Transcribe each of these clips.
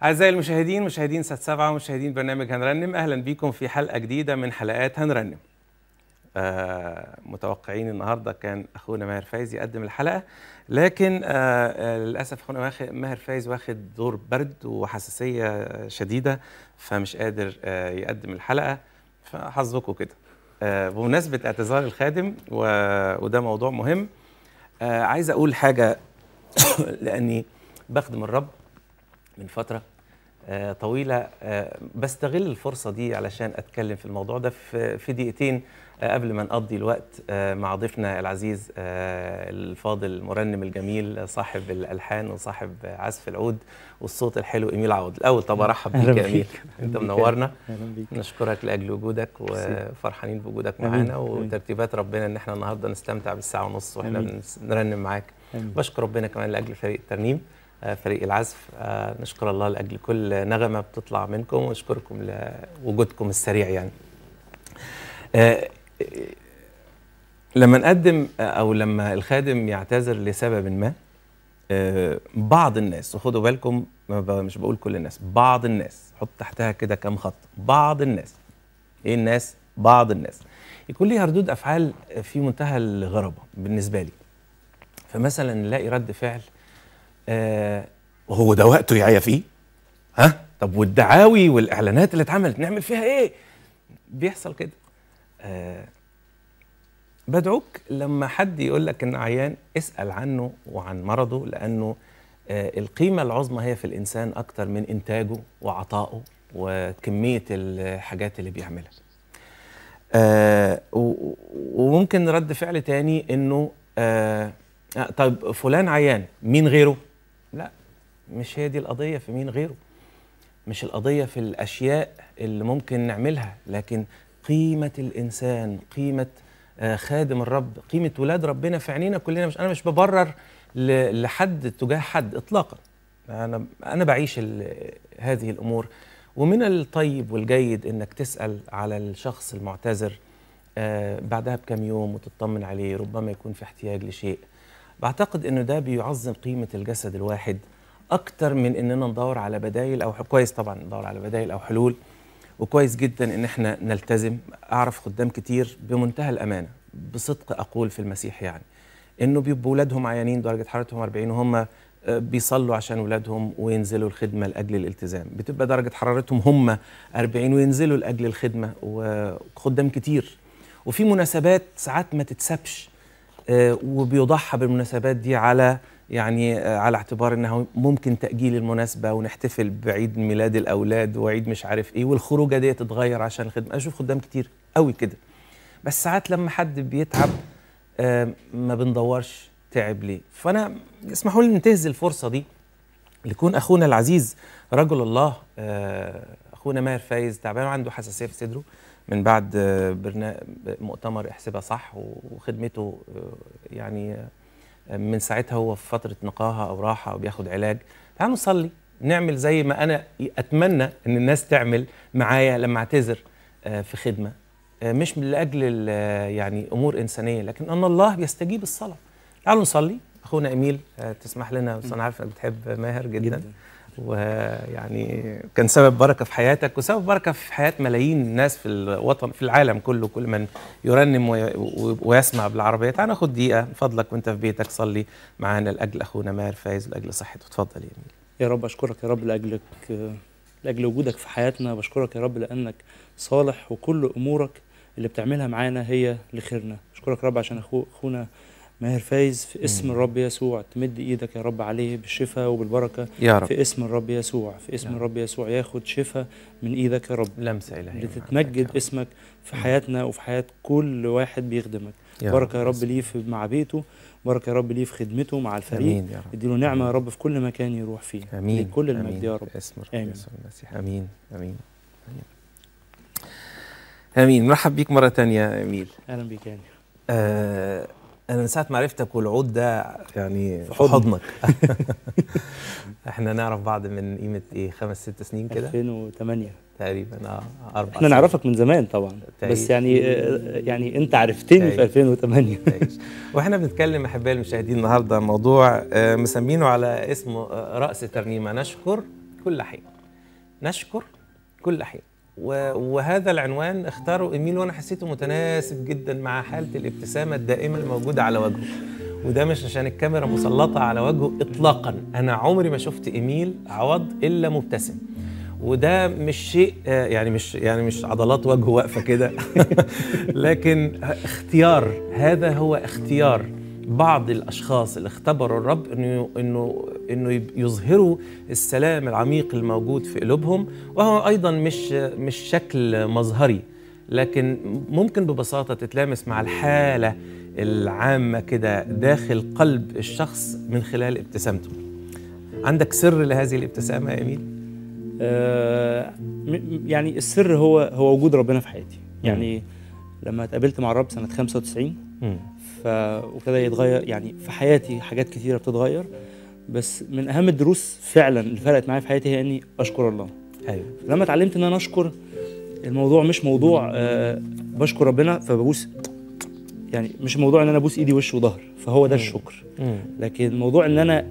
أعزائي المشاهدين مشاهدين سات سبعة ومشاهدين برنامج هنرنم أهلا بكم في حلقة جديدة من حلقات هنرنم آه متوقعين النهاردة كان أخونا ماهر فايز يقدم الحلقة لكن آه آه للأسف أخونا واخ- ماهر فايز واخد دور برد وحساسية شديدة فمش قادر آه يقدم الحلقة فحظكم كده آه بمناسبة اعتذار الخادم و- وده موضوع مهم آه عايز أقول حاجة لأني بخدم الرب من فترة آه، طويلة آه، بستغل الفرصة دي علشان أتكلم في الموضوع ده في في دقيقتين آه، قبل ما نقضي الوقت آه، مع ضيفنا العزيز آه، الفاضل المرنم الجميل صاحب الألحان وصاحب عزف العود والصوت الحلو إيميل عوض الأول طب أرحب أهلا بيك يا بيك. إيميل أنت أهلا بيك. منورنا اهلا بيك نشكرك لاجل وجودك وفرحانين بوجودك آمين. معانا آمين. وترتيبات ربنا ان احنا النهارده نستمتع بالساعه ونص واحنا آمين. بنس- نرنم معاك آمين. بشكر ربنا كمان لاجل فريق الترنيم آه، فريق العزف آه، نشكر الله لاجل كل نغمه بتطلع منكم ونشكركم لوجودكم السريع يعني آه، لما نقدم او لما الخادم يعتذر لسبب ما آه، بعض الناس وخدوا بالكم ما ب- مش بقول كل الناس بعض الناس حط تحتها كده كام خط بعض الناس ايه الناس بعض الناس يكون ليها ردود افعال في منتهى الغرابه بالنسبه لي فمثلا نلاقي رد فعل آه وهو ده وقته يا فيه ها طب والدعاوي والاعلانات اللي اتعملت نعمل فيها ايه بيحصل كده آه بدعوك لما حد يقول لك ان عيان اسال عنه وعن مرضه لانه آه القيمه العظمى هي في الانسان اكتر من انتاجه وعطائه وكميه الحاجات اللي بيعملها آه و- وممكن رد فعل تاني انه آه آه، طيب فلان عيان مين غيره لا مش هي دي القضيه في مين غيره مش القضيه في الاشياء اللي ممكن نعملها لكن قيمه الانسان قيمه آه، خادم الرب قيمه ولاد ربنا في عينينا كلنا مش انا مش ببرر ل- لحد تجاه حد اطلاقا انا انا بعيش ال- هذه الامور ومن الطيب والجيد انك تسال على الشخص المعتذر آه، بعدها بكم يوم وتطمن عليه ربما يكون في احتياج لشيء بعتقد انه ده بيعظم قيمه الجسد الواحد اكتر من اننا ندور على بدايل او كويس طبعا ندور على بدايل او حلول وكويس جدا ان احنا نلتزم اعرف خدام كتير بمنتهى الامانه بصدق اقول في المسيح يعني انه بيبقوا ولادهم عيانين درجه حرارتهم 40 وهم آه، بيصلوا عشان ولادهم وينزلوا الخدمه لاجل الالتزام بتبقى درجه حرارتهم هم 40 وينزلوا لاجل الخدمه وخدام كتير وفي مناسبات ساعات ما تتسابش آه، وبيضحى بالمناسبات دي على يعني آه، على اعتبار انها ممكن تاجيل المناسبه ونحتفل بعيد ميلاد الاولاد وعيد مش عارف ايه والخروجه دي تتغير عشان الخدمه اشوف خدام كتير قوي كده بس ساعات لما حد بيتعب آه، ما بندورش تعب ليه فانا اسمحوا لي ننتهز الفرصه دي ليكون اخونا العزيز رجل الله آه، اخونا ماهر فايز تعبان وعنده حساسيه في صدره من بعد آه، برنا... مؤتمر احسبها صح وخدمته آه، يعني آه، من ساعتها هو في فتره نقاهه او راحه او بياخد علاج تعالوا نصلي نعمل زي ما انا اتمنى ان الناس تعمل معايا لما اعتذر آه، في خدمه آه، مش من لاجل ال- آه، يعني امور انسانيه لكن ان الله بيستجيب الصلاه تعالوا نصلي اخونا ايميل آه، تسمح لنا بس انا عارف انك بتحب ماهر جدا, جداً. جدا ويعني كان سبب بركه في حياتك وسبب بركه في حياه ملايين الناس في الوطن في العالم كله كل من يرنم وي- و- ويسمع بالعربيه تعال ناخد دقيقه من فضلك وانت في بيتك صلي معانا لاجل اخونا ماهر فايز ولاجل صحته اتفضل يا ايميل يا رب اشكرك يا رب لاجلك لاجل وجودك في حياتنا بشكرك يا رب لانك صالح وكل امورك اللي بتعملها معانا هي لخيرنا اشكرك يا رب عشان اخو اخونا ماهر فايز في اسم مم. الرب يسوع تمد ايدك يا رب عليه بالشفاء وبالبركه يا رب في اسم الرب يسوع في اسم يا رب. الرب يسوع ياخد شفاء من ايدك يا رب لمسه الهيه معاك لتتمجد يا اسمك في مم. حياتنا وفي حياه كل واحد بيخدمك رب. بركه يا رب ليه في مع بيته بركه يا رب ليه في خدمته مع الفريق امين يا رب اديله نعمه يا رب في كل مكان يروح فيه امين ليك كل آمين. المجد يا رب باسم الرب آمين. يسوع المسيح امين امين امين امين مرحب بيك مره تانية يا اميل اهلا بيك يعني آه انا من ساعه ما عرفتك والعود ده يعني في في حضني. حضنك احنا نعرف بعض من قيمه ايه خمس ست سنين كده 2008 تقريبا اه اربع احنا سنين. نعرفك من زمان طبعا تعيش. بس يعني آه، يعني انت عرفتني تعيش. في 2008 تعيش. واحنا بنتكلم احبائي المشاهدين النهارده موضوع آه، مسمينه على اسم آه، راس ترنيمه نشكر كل حين نشكر كل حين و- وهذا العنوان اختاره ايميل وانا حسيته متناسب جدا مع حاله الابتسامه الدائمه الموجوده على وجهه وده مش عشان الكاميرا مسلطه على وجهه اطلاقا انا عمري ما شفت ايميل عوض الا مبتسم وده مش شيء آه، يعني مش يعني مش عضلات وجهه واقفه كده لكن اختيار هذا هو اختيار بعض الاشخاص اللي اختبروا الرب انه انه انه يب- يظهروا السلام العميق الموجود في قلوبهم وهو ايضا مش مش شكل مظهري لكن ممكن ببساطه تتلامس مع الحاله العامه كده داخل قلب الشخص من خلال ابتسامته عندك سر لهذه الابتسامه يا اميل آه، م- م- يعني السر هو هو وجود ربنا في حياتي يعني لما اتقابلت مع الرب سنه 95 مم. ف وابتدى يتغير يعني في حياتي حاجات كتيره بتتغير بس من اهم الدروس فعلا اللي فرقت معايا في حياتي هي اني اشكر الله ايوه لما اتعلمت ان انا اشكر الموضوع مش موضوع آه بشكر ربنا فببوس يعني مش موضوع ان انا ابوس ايدي وش وظهر فهو ده الشكر مم. لكن الموضوع ان انا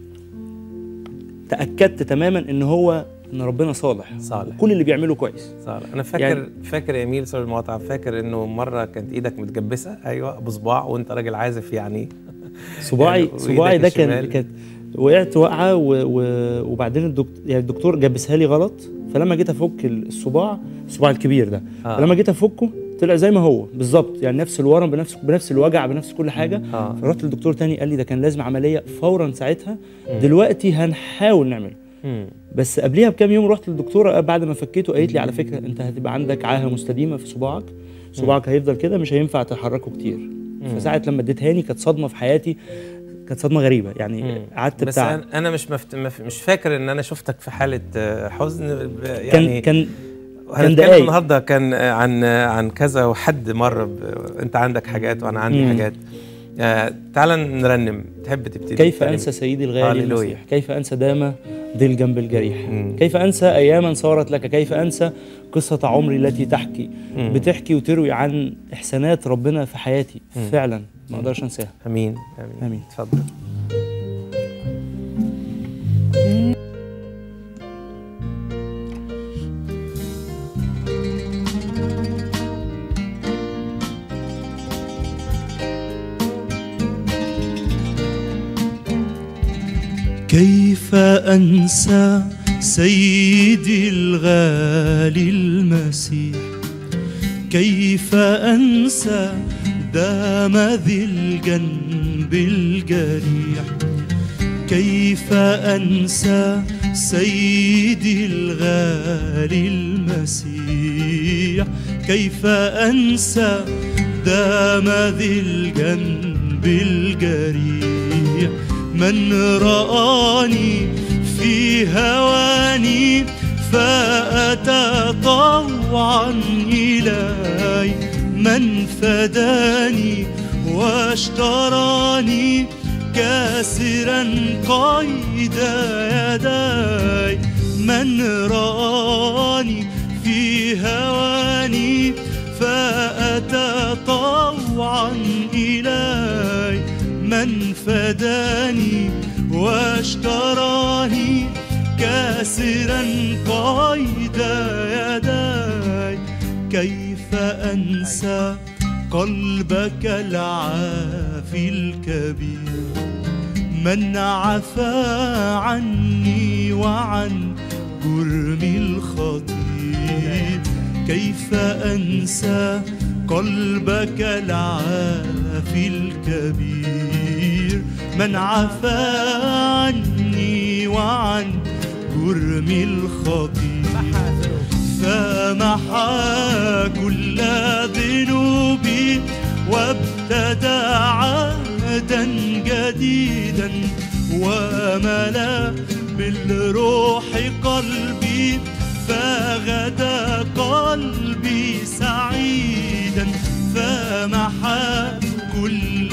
تاكدت تماما ان هو ان ربنا صالح صالح كل اللي بيعمله كويس صار انا فاكر يعني- يعني فاكر يا اميل سوري المقاطعه فاكر انه مره كانت ايدك متجبسه ايوه بصباع وانت راجل عازف يعني صباعي يعني صباعي ده وإيدك كان الشمال. كانت وقعت وقعه و... و... وبعدين الدكتور يعني الدكتور جبسها لي غلط فلما جيت افك الصباع الصباع الكبير ده آه. فلما جيت افكه طلع زي ما هو بالظبط يعني نفس الورم بنفس بنفس الوجع بنفس كل حاجه اه فرحت للدكتور تاني قال لي ده كان لازم عمليه فورا ساعتها مم. دلوقتي هنحاول نعمل مم. بس قبليها بكام يوم رحت للدكتوره بعد ما فكيته قالت لي على فكره انت هتبقى عندك عاهه مستديمه في صباعك صباعك هيفضل كده مش هينفع تحركه كتير مم. فساعه لما اديتهاني كانت صدمه في حياتي كانت صدمه غريبه يعني مم. قعدت بس بتاع انا أنا مش مفت... مف... مش فاكر ان انا شفتك في حاله آه، حزن ب- كان يعني كان هنتكلم دقايق. النهارده كان آه، عن آه، عن كذا وحد مر ب... انت عندك حاجات وانا عندي مم. حاجات آه تعال نرنم تحب تبتدي كيف تتكلم؟ انسى سيدي الغالي هاليلويا. المسيح كيف انسى دام ذي الجنب الجريح مم. كيف انسى اياما صارت لك كيف انسى قصه عمري التي تحكي مم. بتحكي وتروي عن احسانات ربنا في حياتي مم. فعلا ما اقدرش انساها امين امين آمين. اتفضل كيف أنسى سيدي الغالي المسيح كيف أنسى دام ذي الجنب الجريح كيف أنسى سيدي الغالي المسيح كيف أنسى دام ذي الجنب الجريح من رآني في هواني فأتى طوعا إلي من فداني واشتراني كاسرا قيد يداي من رآني في هواني فأتى طوعا إلي من فداني واشتراني كاسرا قيد يداي كيف أنسى قلبك العافي الكبير من عفا عني وعن جرمي الخطير كيف أنسى قلبك العافي الكبير من عفا عني وعن جرمي الخطير فمحى كل ذنوبي وابتدى عهدا جديدا وملا بالروح قلبي فغدا قلبي سعيدا فمحى كل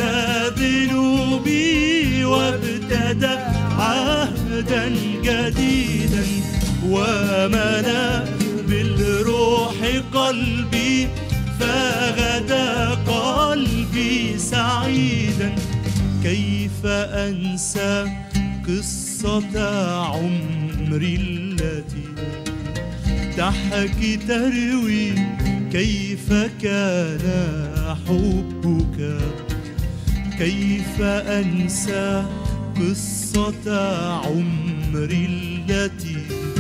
ذنوبي وابتدى عهدا جديدا وملا بالروح قلبي فغدا قلبي سعيدا كيف أنسى قصة عمري التي تحكي تروي كيف كان حبك كيف أنسى قصة عمري التي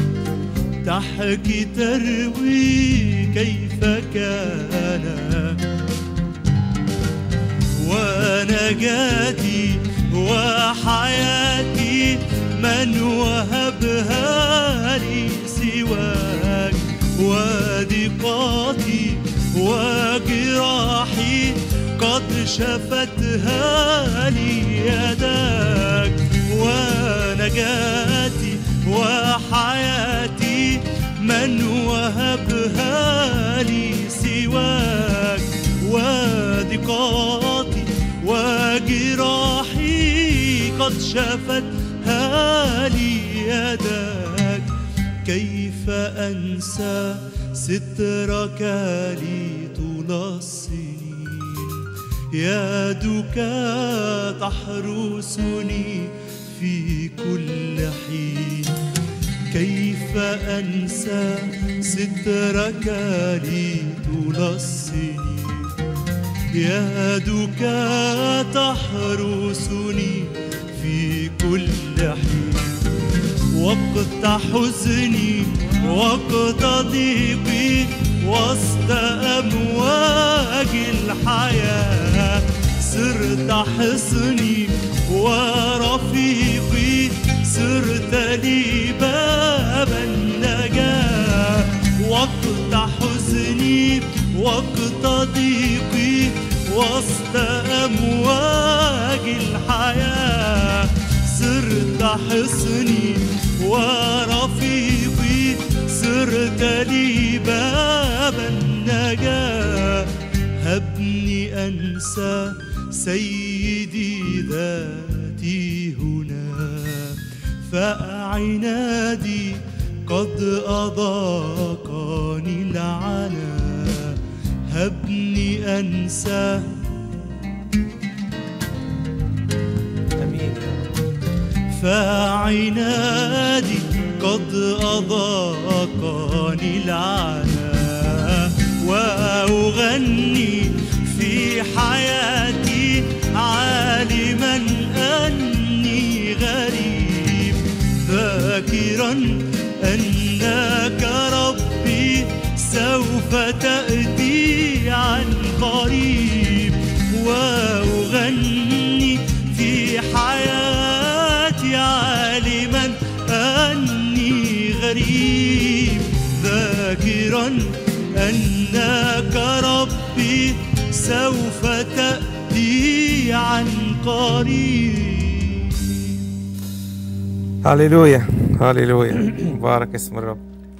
تحكي تروي كيف كان ونجاتي وحياتي من وهبها لي سواك وضيقاتي وجراحي قد شفتها لي يداك ونجاتي وحياتي من وهبها لي سواك وضيقاتي وجراحي قد شفتها لي يداك كيف أنسى سترك لي طول السنين يدك تحرسني في كل حين كيف أنسى سترك لي طول السنين يدك تحرسني في كل حين وقت حزني وقت ضيقي وسط أمواج الحياة صرت حصني ورفيقي صرت لي باب النجاة وقت حزني وقت ضيقي وسط أمواج الحياة صرت حصني ورفيقي صرت لي باب النجاة هبني أنسى سيدي ذاتي هنا فأعنادي قد أضاقني العنا هبني أنسى امين يا رب فعنادي قد أضاقني العنا وأغني في حياتي عالما أني غريب ذاكرا أنك ربي سوف تأتي عن قريب وأغني في حياتي عالما أني غريب ذاكرا أنك ربي سوف تأتي عن قريب هللويا هللويا مبارك اسم الرب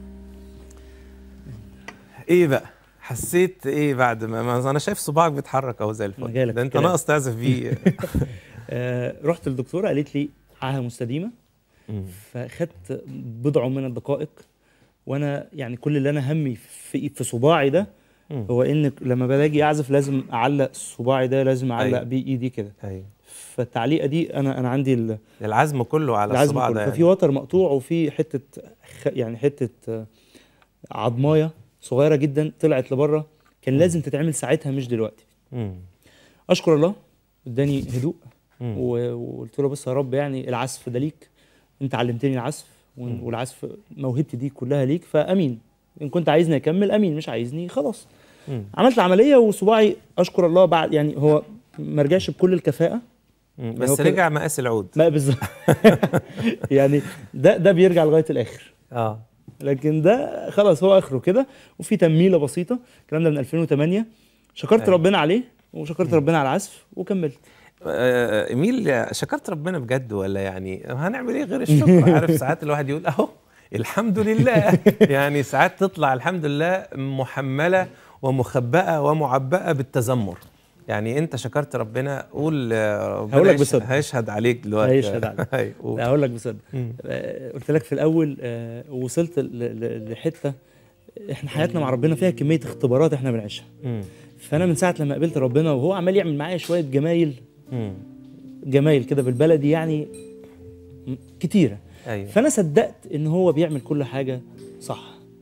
ايه بقى حسيت ايه بعد ما, ما انا شايف صباعك بيتحرك اهو زي الفل أنا جايلك ده انت الكلام. ناقص تعزف بيه آه رحت للدكتوره قالت لي عاهه مستديمه مم. فخدت بضع من الدقائق وانا يعني كل اللي انا همي في في صباعي ده مم. هو ان لما باجي اعزف لازم اعلق صباعي ده لازم اعلق أيوة. بيه ايدي كده ايوه فالتعليقه دي انا انا عندي ال- العزم كله على العزم الصباع كله ده ففي يعني. وتر مقطوع وفي حته خ... يعني حته آه، عضمايه صغيره جدا طلعت لبره كان لازم تتعمل ساعتها مش دلوقتي مم. اشكر الله اداني هدوء مم. و- وقلت له بص يا رب يعني العزف ده ليك انت علمتني العزف وال- مم. والعزف موهبتي دي كلها ليك فامين ان كنت عايزني اكمل امين مش عايزني خلاص مم. عملت العمليه وصباعي اشكر الله بعد يعني هو ما رجعش بكل الكفاءه مم. هو بس كده- رجع مقاس العود ما بالظبط يعني ده ده بيرجع لغايه الاخر اه لكن ده خلاص هو اخره كده وفي تميله بسيطه الكلام ده من 2008 شكرت أيوة. ربنا عليه وشكرت ربنا على العزف وكملت آه، ايميل شكرت ربنا بجد ولا يعني هنعمل ايه غير الشكر عارف ساعات الواحد يقول اهو الحمد لله يعني ساعات تطلع الحمد لله محمله ومخبأة ومعبأة بالتذمر يعني انت شكرت ربنا قول آه، ربنا هقول لك يش- بصدق. هيشهد عليك دلوقتي هيشهد عليك. أيوة، قول. لا، هقول لك بصدق مم. آه، قلت لك في الاول آه، وصلت ل- ل- لحته احنا حياتنا مع ربنا فيها كميه اختبارات احنا بنعيشها مم. فانا من ساعه لما قابلت ربنا وهو عمال يعمل معايا شويه جمايل مم. جمايل كده بالبلدي يعني م- كتيره ايوه فانا صدقت ان هو بيعمل كل حاجه صح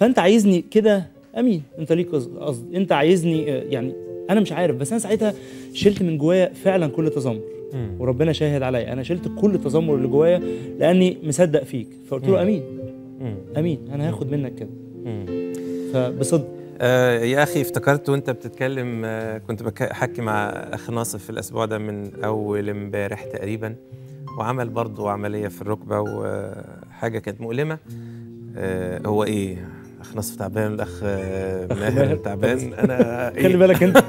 فانت عايزني كده امين انت ليك قصد قصد. انت عايزني آه، يعني انا مش عارف بس انا ساعتها شلت من جوايا فعلا كل تذمر مم. وربنا شاهد عليا انا شلت كل التذمر اللي جوايا لاني مصدق فيك فقلت له مم. امين مم. امين انا هاخد منك كده مم. فبصدق آه يا اخي افتكرت وانت بتتكلم آه كنت بحكي مع اخ ناصر في الاسبوع ده من اول امبارح تقريبا وعمل برضه عمليه في الركبه وحاجه كانت مؤلمه آه هو ايه اخ ناصر تعبان الاخ آه أخ ماهر ماهر. تعبان انا خلي إيه؟ بالك انت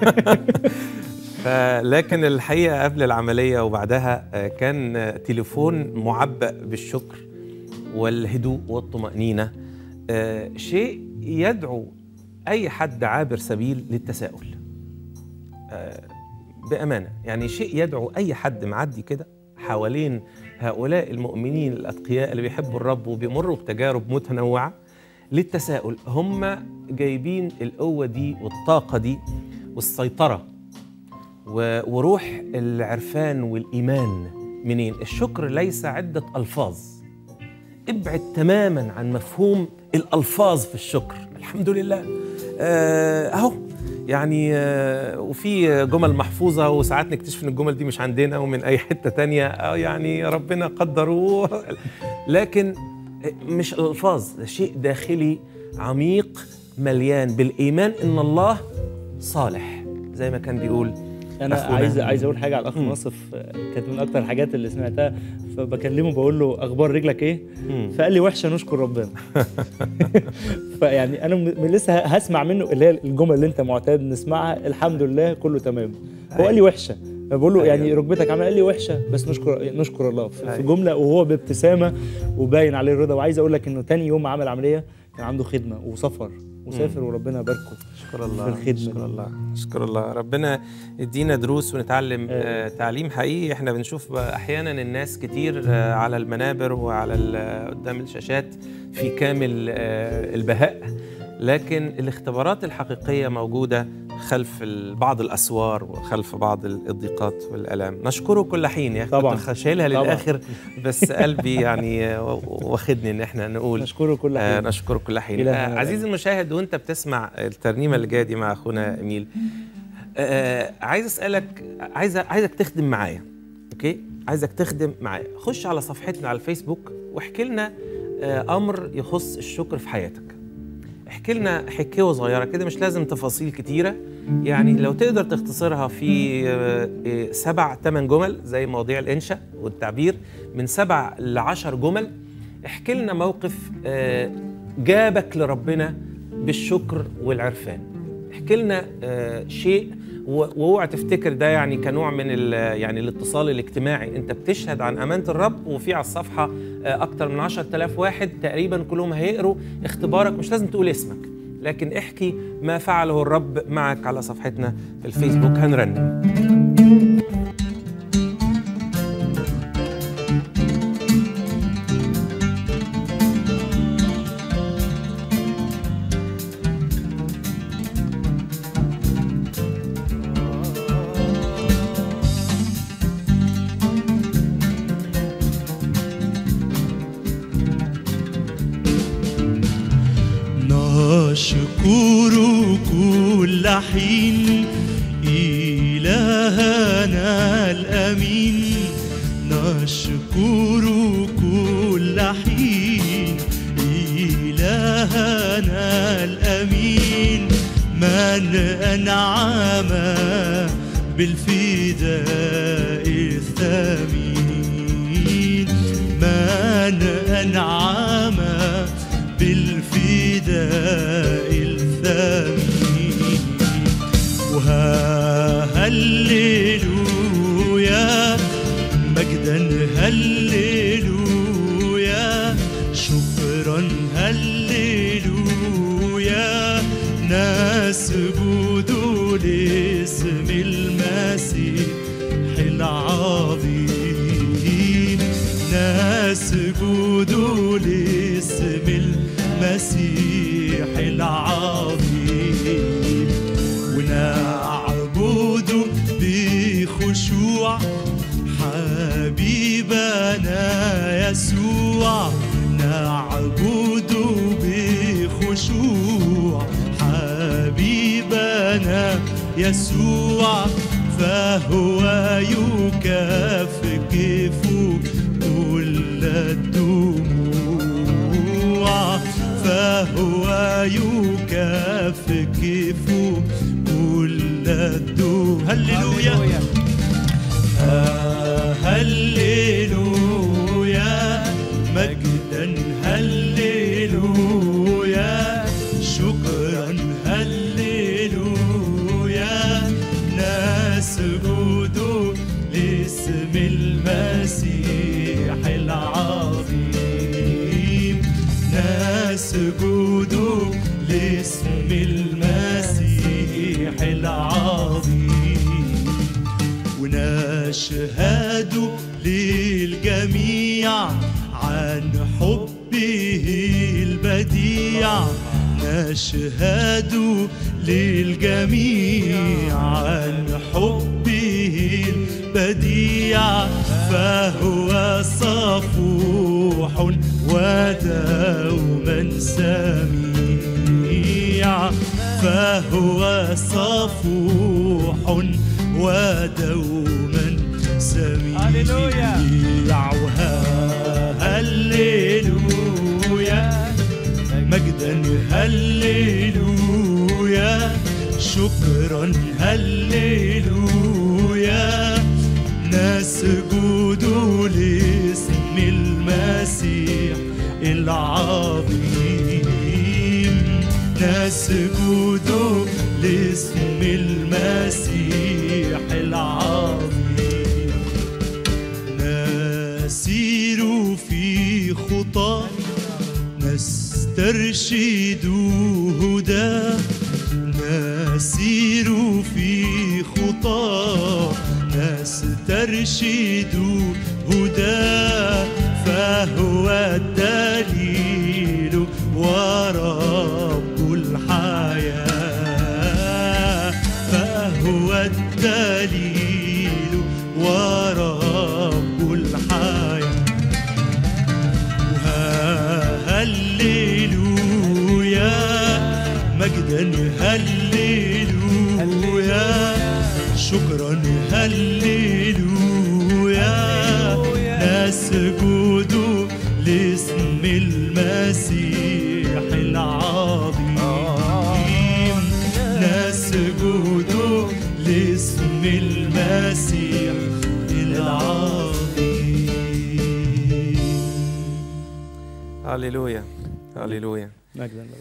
فلكن الحقيقه قبل العمليه وبعدها آه كان آه، تليفون معبأ بالشكر والهدوء والطمأنينة آه شيء يدعو أي حد عابر سبيل للتساؤل آه بأمانة يعني شيء يدعو أي حد معدي كده حوالين هؤلاء المؤمنين الأتقياء اللي بيحبوا الرب وبيمروا بتجارب متنوعة للتساؤل هم جايبين القوة دي والطاقة دي والسيطرة و- وروح العرفان والإيمان منين الشكر ليس عدة ألفاظ ابعد تماما عن مفهوم الألفاظ في الشكر الحمد لله آه، أهو يعني آه، وفي جمل محفوظة وساعات نكتشف إن الجمل دي مش عندنا ومن أي حتة تانية آه، يعني ربنا قدره لكن مش الألفاظ ده شيء داخلي عميق مليان بالإيمان إن الله صالح زي ما كان بيقول انا أخونا. عايز عايز اقول حاجه على الاخ مم. ناصف آه، كانت من اكتر الحاجات اللي سمعتها فبكلمه بقول له اخبار رجلك ايه مم. فقال لي وحشه نشكر ربنا فيعني انا م- م- لسه ه- هسمع منه اللي هي الجمل اللي انت معتاد نسمعها الحمد لله كله تمام هو قال لي وحشه فبقول له يعني أيوة. ركبتك عامله قال لي وحشه بس نشكر نشكر الله في في أيوة. جمله وهو بابتسامه وباين عليه الرضا وعايز اقول لك انه تاني يوم عمل عمليه كان عنده خدمه وسفر وسافر وربنا يباركه شكر الله في الخدمة شكر دي. الله شكر الله ربنا يدينا دروس ونتعلم آه تعليم حقيقي احنا بنشوف بقى احيانا الناس كتير آه على المنابر وعلى ال- قدام الشاشات في كامل آه البهاء لكن الاختبارات الحقيقية موجودة خلف ال- بعض الأسوار وخلف بعض ال- الضيقات والآلام نشكره كل حين يا أخي طبعاً. كنت شايلها طبعاً. للآخر بس قلبي يعني آه، واخدني إن احنا نقول نشكره كل آه حين نشكر كل حين إلهنا آه عزيزي المشاهد وانت بتسمع الترنيمه اللي جايه دي مع اخونا اميل آه عايز اسالك عايز عايزك تخدم معايا اوكي عايزك تخدم معايا خش على صفحتنا على الفيسبوك واحكي لنا آه امر يخص الشكر في حياتك احكي لنا حكايه صغيره كده مش لازم تفاصيل كتيره يعني لو تقدر تختصرها في آه، آه، سبع ثمان جمل زي مواضيع الانشاء والتعبير من سبع لعشر جمل احكي لنا موقف آه، جابك لربنا بالشكر والعرفان احكي لنا آه، شيء و- واوعى تفتكر ده يعني كنوع من ال- يعني الاتصال الاجتماعي انت بتشهد عن امانه الرب وفي على الصفحه آه، اكتر من 10000 واحد تقريبا كلهم هيقروا اختبارك مش لازم تقول اسمك لكن احكي ما فعله الرب معك على صفحتنا في الفيسبوك هنرنم نشكر كل حين إلهنا الأمين نشكر كل حين إلهنا الأمين من أنعم بالفداء الثمين من أنعم بالفداء الثمين وها هللويا مجدا هللويا شكرا هللويا نسجد لاسم المسيح العظيم نسجد لاسم المسيح العظيم ونعبد بخشوع حبيبنا يسوع نعبد بخشوع يسوع فهو يكفكف كل الدموع فهو يكفكف كل الدموع هللويا آه، هللويا مجدا هللويا شكرا هللويا نسجد لاسم المسيح العظيم نسجد لاسم المسيح العظيم ونشهد للجميع عن حبه البديع نشهد للجميع عن حبه البديع فهو صفوح ودوما سميع فهو صفوح ودوما سميع هللويا. هللويا مجدا هللويا شكرا هللويا نسجد لاسم المسيح العظيم نسجد لاسم المسيح العظيم نسير في خطاه نسترشد هداه نسير في خطاه نسترشد هداه فهو الدليل ورب الحياة فهو الدليل ورب الحياة هللويا مجدا هللويا شكرا هللويا نسجد لاسم المسيح العظيم نسجد لاسم المسيح العظيم هللويا هللويا مجدا لله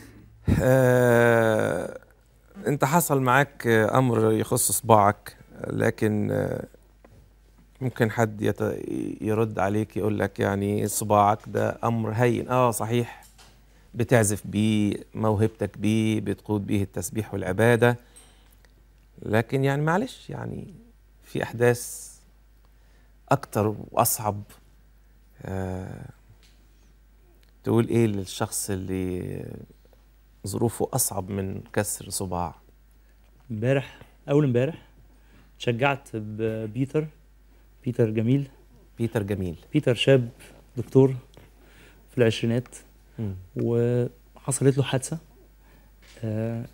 آه، انت حصل معاك آه، امر يخص صباعك لكن آه، ممكن حد يت... يرد عليك يقول لك يعني صباعك ده امر هين اه صحيح بتعزف بيه موهبتك بيه بتقود بيه التسبيح والعباده لكن يعني معلش يعني في احداث اكتر واصعب آه تقول ايه للشخص اللي ظروفه اصعب من كسر صباع امبارح اول امبارح شجعت ببيتر بيتر جميل بيتر جميل بيتر شاب دكتور في العشرينات مم. وحصلت له حادثه آه،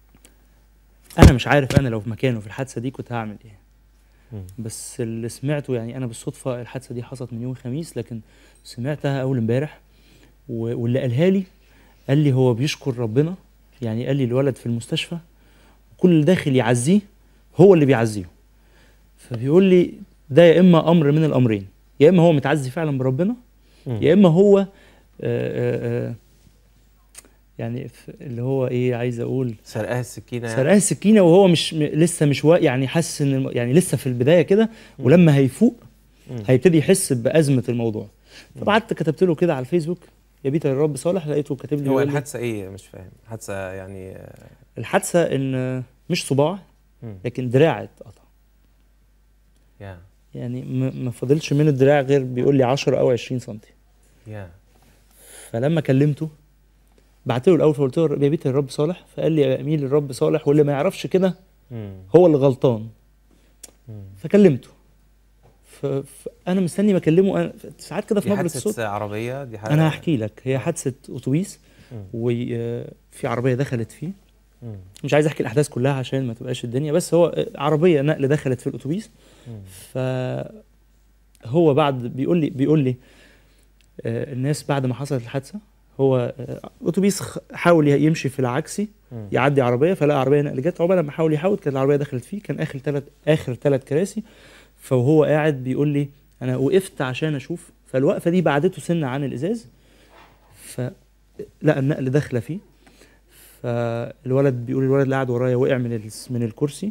انا مش عارف انا لو في مكانه في الحادثه دي كنت هعمل ايه مم. بس اللي سمعته يعني انا بالصدفه الحادثه دي حصلت من يوم الخميس لكن سمعتها اول امبارح و- واللي قالها لي قال لي هو بيشكر ربنا يعني قال لي الولد في المستشفى كل اللي داخل يعزيه هو اللي بيعزيه فبيقول لي ده يا اما امر من الامرين يا اما هو متعزي فعلا بربنا مم. يا اما هو آه، آه، آه، يعني ف- اللي هو ايه عايز اقول سرقها السكينه يعني. سرقان السكينه وهو مش م- لسه مش وا... يعني حاسس ان الم... يعني لسه في البدايه كده ولما هيفوق مم. هيبتدي يحس بازمه الموضوع فبعت كتبت له كده على الفيسبوك يا بيتر الرب صالح لقيته كاتب لي هو يقول لي الحادثه ايه مش فاهم حادثه يعني آه، الحادثه ان مش صباع مم. لكن دراع اتقطع يا يعني م- ما فاضلش من الدراع غير بيقول لي 10 او 20 سم يا فلما كلمته بعت له الاول فقلت له يا بيتر الرب صالح فقال لي يا اميل الرب صالح واللي ما يعرفش كده مم. هو اللي غلطان مم. فكلمته ف- فانا مستني ما اكلمه أنا ساعات كده في دي نبره الصوت حادثه عربيه دي حاجه انا هحكي لك هي حادثه اتوبيس مم. وفي عربيه دخلت فيه مش عايز احكي الاحداث كلها عشان ما تبقاش الدنيا بس هو عربيه نقل دخلت في الاتوبيس فهو بعد بيقول لي بيقول لي آه، الناس بعد ما حصلت الحادثه هو آه، اتوبيس خ- حاول يمشي في العكسي يعدي عربيه فلقى عربيه نقل جت عقبال لما حاول يحاول كانت العربيه دخلت فيه كان اخر ثلاث اخر ثلاث كراسي فهو قاعد بيقول لي انا وقفت عشان اشوف فالوقفه دي بعدته سنه عن الازاز فلقى النقل داخله فيه فالولد بيقول الولد اللي قاعد ورايا وقع من ال- من الكرسي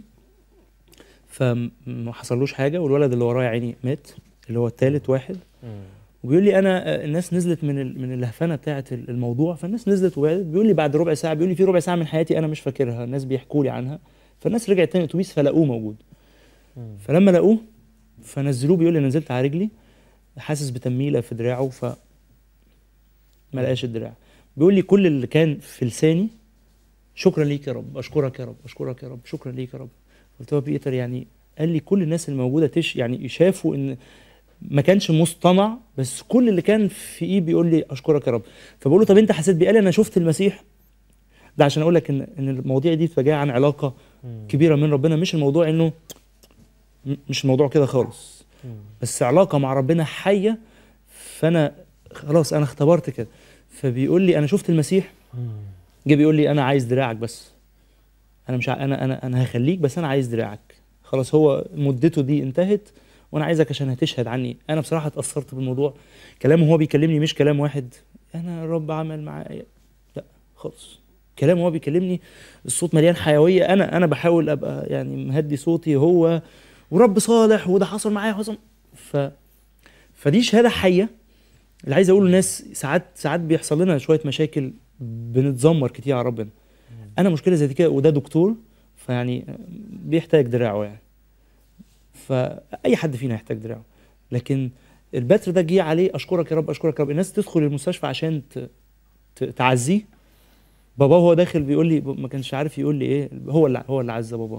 فما حصلوش حاجه والولد اللي ورايا عيني مات اللي هو الثالث واحد وبيقول لي انا آه، الناس نزلت من ال- من اللهفنه بتاعه ال- الموضوع فالناس نزلت وبعدت بيقول لي بعد ربع ساعه بيقول لي في ربع ساعه من حياتي انا مش فاكرها الناس بيحكوا لي عنها فالناس رجعت تاني اتوبيس فلقوه موجود فلما لقوه فنزلوه بيقول لي أنا نزلت على رجلي حاسس بتميله في دراعه ف ما لقاش الدراع بيقول لي كل اللي كان في لساني شكرا ليك يا رب اشكرك يا رب اشكرك يا رب شكرا ليك يا رب قلت له يا بيتر يعني قال لي كل الناس الموجوده تش يعني شافوا ان ما كانش مصطنع بس كل اللي كان في ايه بيقول لي اشكرك يا رب فبقول له طب انت حسيت بيه قال لي انا شفت المسيح ده عشان اقول لك ان ان المواضيع دي بتبقى جايه عن علاقه كبيره من ربنا مش الموضوع انه م- مش الموضوع كده خالص بس علاقه مع ربنا حيه فانا خلاص انا اختبرت كده فبيقول لي انا شفت المسيح جه بيقول لي انا عايز دراعك بس انا مش ع... انا انا انا هخليك بس انا عايز دراعك خلاص هو مدته دي انتهت وانا عايزك عشان هتشهد عني انا بصراحه اتاثرت بالموضوع كلامه هو بيكلمني مش كلام واحد انا الرب عمل معايا لا خالص كلامه هو بيكلمني الصوت مليان حيويه انا انا بحاول ابقى يعني مهدي صوتي هو ورب صالح وده حصل معايا حصل ف فدي شهاده حيه اللي عايز اقوله للناس ساعات ساعات بيحصل لنا شويه مشاكل بنتذمر كتير على ربنا انا مشكله زي دي كده وده دكتور فيعني بيحتاج دراعه يعني فاي حد فينا يحتاج دراعه لكن البتر ده جه عليه اشكرك يا رب اشكرك يا رب الناس تدخل المستشفى عشان ت... ت... تعزيه باباه وهو داخل بيقول لي ما كانش عارف يقول لي ايه هو اللي هو اللي عزى باباه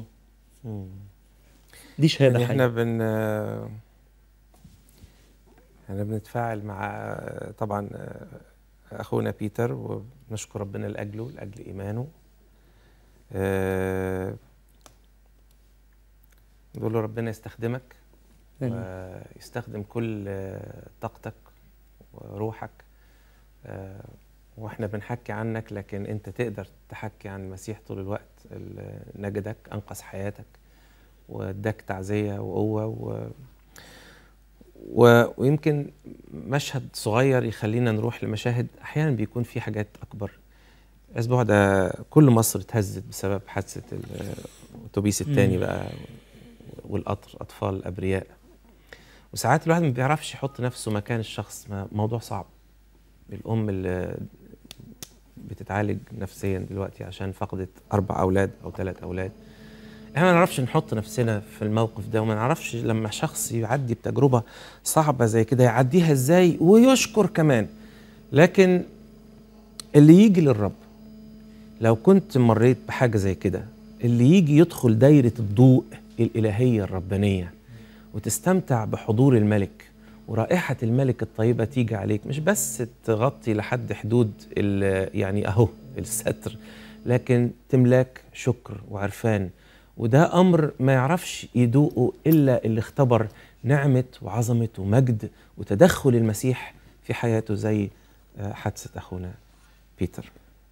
دي شهاده يعني احنا حقيقة. بن احنا بنتفاعل مع طبعا اخونا بيتر وبنشكر ربنا لاجله لاجل ايمانه آه، نقول له ربنا يستخدمك آمين. ويستخدم كل آه، طاقتك وروحك آه، واحنا بنحكي عنك لكن انت تقدر تحكي عن المسيح طول الوقت اللي نجدك انقذ حياتك واداك تعزيه وقوه و... و... ويمكن مشهد صغير يخلينا نروح لمشاهد احيانا بيكون في حاجات اكبر الاسبوع ده كل مصر اتهزت بسبب حادثه الاتوبيس الثاني مم. بقى والقطر اطفال ابرياء وساعات الواحد ما بيعرفش يحط نفسه مكان الشخص ما- موضوع صعب الام اللي بتتعالج نفسيا دلوقتي عشان فقدت اربع اولاد او ثلاث اولاد احنا ما نعرفش نحط نفسنا في الموقف ده وما نعرفش لما شخص يعدي بتجربه صعبه زي كده يعديها ازاي ويشكر كمان لكن اللي يجي للرب لو كنت مريت بحاجه زي كده اللي يجي يدخل دايره الضوء الالهيه الربانيه وتستمتع بحضور الملك ورائحة الملك الطيبة تيجي عليك مش بس تغطي لحد حدود ال- يعني أهو الستر لكن تملاك شكر وعرفان وده أمر ما يعرفش يدوقه إلا اللي اختبر نعمة وعظمة ومجد وتدخل المسيح في حياته زي آه، حادثة أخونا بيتر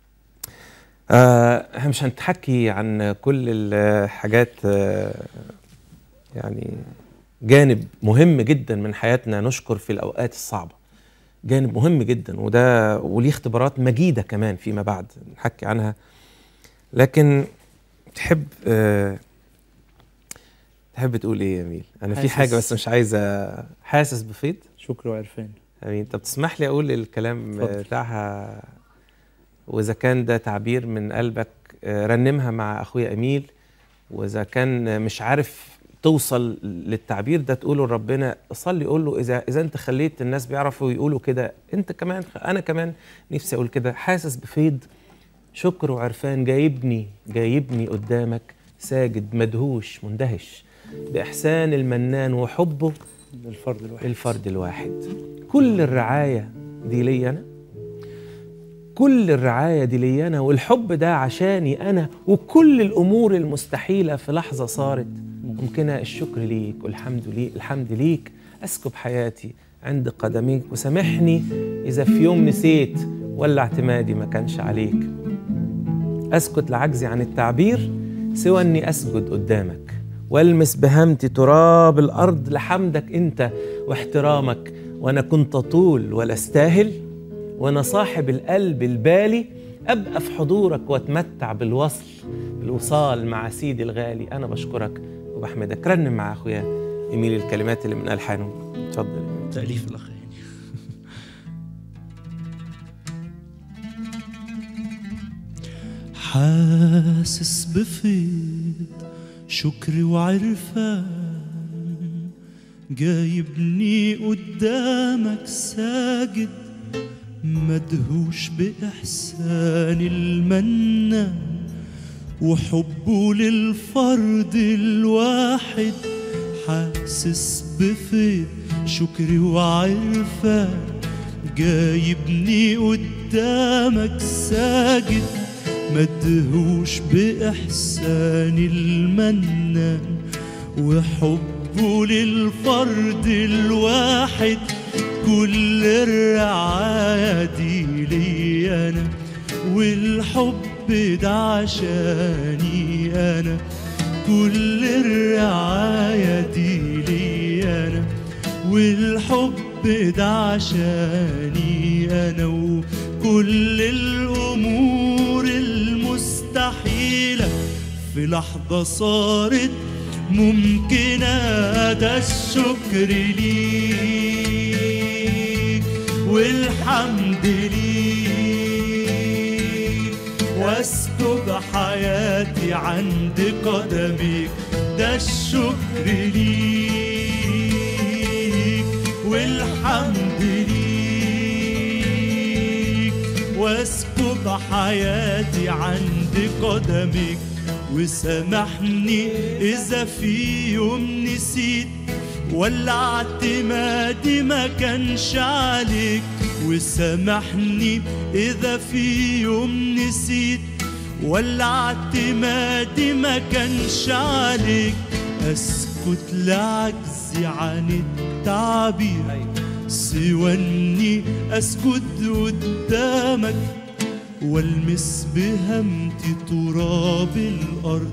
آه، احنا مش هنتحكي عن كل الحاجات آه، يعني جانب مهم جدا من حياتنا نشكر في الاوقات الصعبه جانب مهم جدا وده وليه اختبارات مجيده كمان فيما بعد نحكي عنها لكن تحب آه تحب تقول ايه يا ميل انا في حاسس- حاجه بس مش عايزه حاسس بفيض شكر وعرفان امين طب تسمح لي اقول الكلام اتفضل. بتاعها واذا كان ده تعبير من قلبك آه، رنمها مع اخويا اميل واذا كان مش عارف توصل للتعبير ده تقوله لربنا صلي قول له اذا اذا انت خليت الناس بيعرفوا يقولوا كده انت كمان انا كمان نفسي اقول كده حاسس بفيض شكر وعرفان جايبني جايبني قدامك ساجد مدهوش مندهش باحسان المنان وحبه الفرد الواحد الفرد الواحد كل الرعاية دي لي أنا كل الرعاية دي لي أنا والحب ده عشاني أنا وكل الأمور المستحيلة في لحظة صارت ممكنة الشكر ليك والحمد ليك الحمد ليك أسكب حياتي عند قدميك وسامحني إذا في يوم نسيت ولا اعتمادي ما كانش عليك أسكت لعجزي عن التعبير سوى أني أسجد قدامك والمس بهمتي تراب الأرض لحمدك أنت واحترامك وأنا كنت طول ولا استاهل وأنا صاحب القلب البالي أبقى في حضورك وأتمتع بالوصل بالوصال مع سيدي الغالي أنا بشكرك وبحمدك رنم مع أخويا إيميل الكلمات اللي من ألحانه اتفضل تأليف الأخ هاني حاسس بفيض شكر وعرفان جايبني قدامك ساجد مدهوش بإحسان المنان وحبه للفرد الواحد حاسس بفيض شكر وعرفان جايبني قدامك ساجد مدهوش بإحسان المنان وحبه للفرد الواحد كل الرعاية دي لي أنا والحب ده عشاني أنا كل الرعاية دي لي أنا والحب ده عشاني أنا وكل الأمور المستحيلة في لحظة صارت ممكنة ده الشكر ليك والحمد ليك واسكب حياتي عند قدميك ده الشكر ليك والحمد ليك واسكب حياتي عند قدميك وسامحني إذا في يوم نسيت ولا اعتمادي ما كانش عليك وسامحني إذا في يوم نسيت ولا اعتمادي ما كانش عليك أسكت لعجزي عن التعبير سوى إني أسكت قدامك والمس بهمتي تراب الارض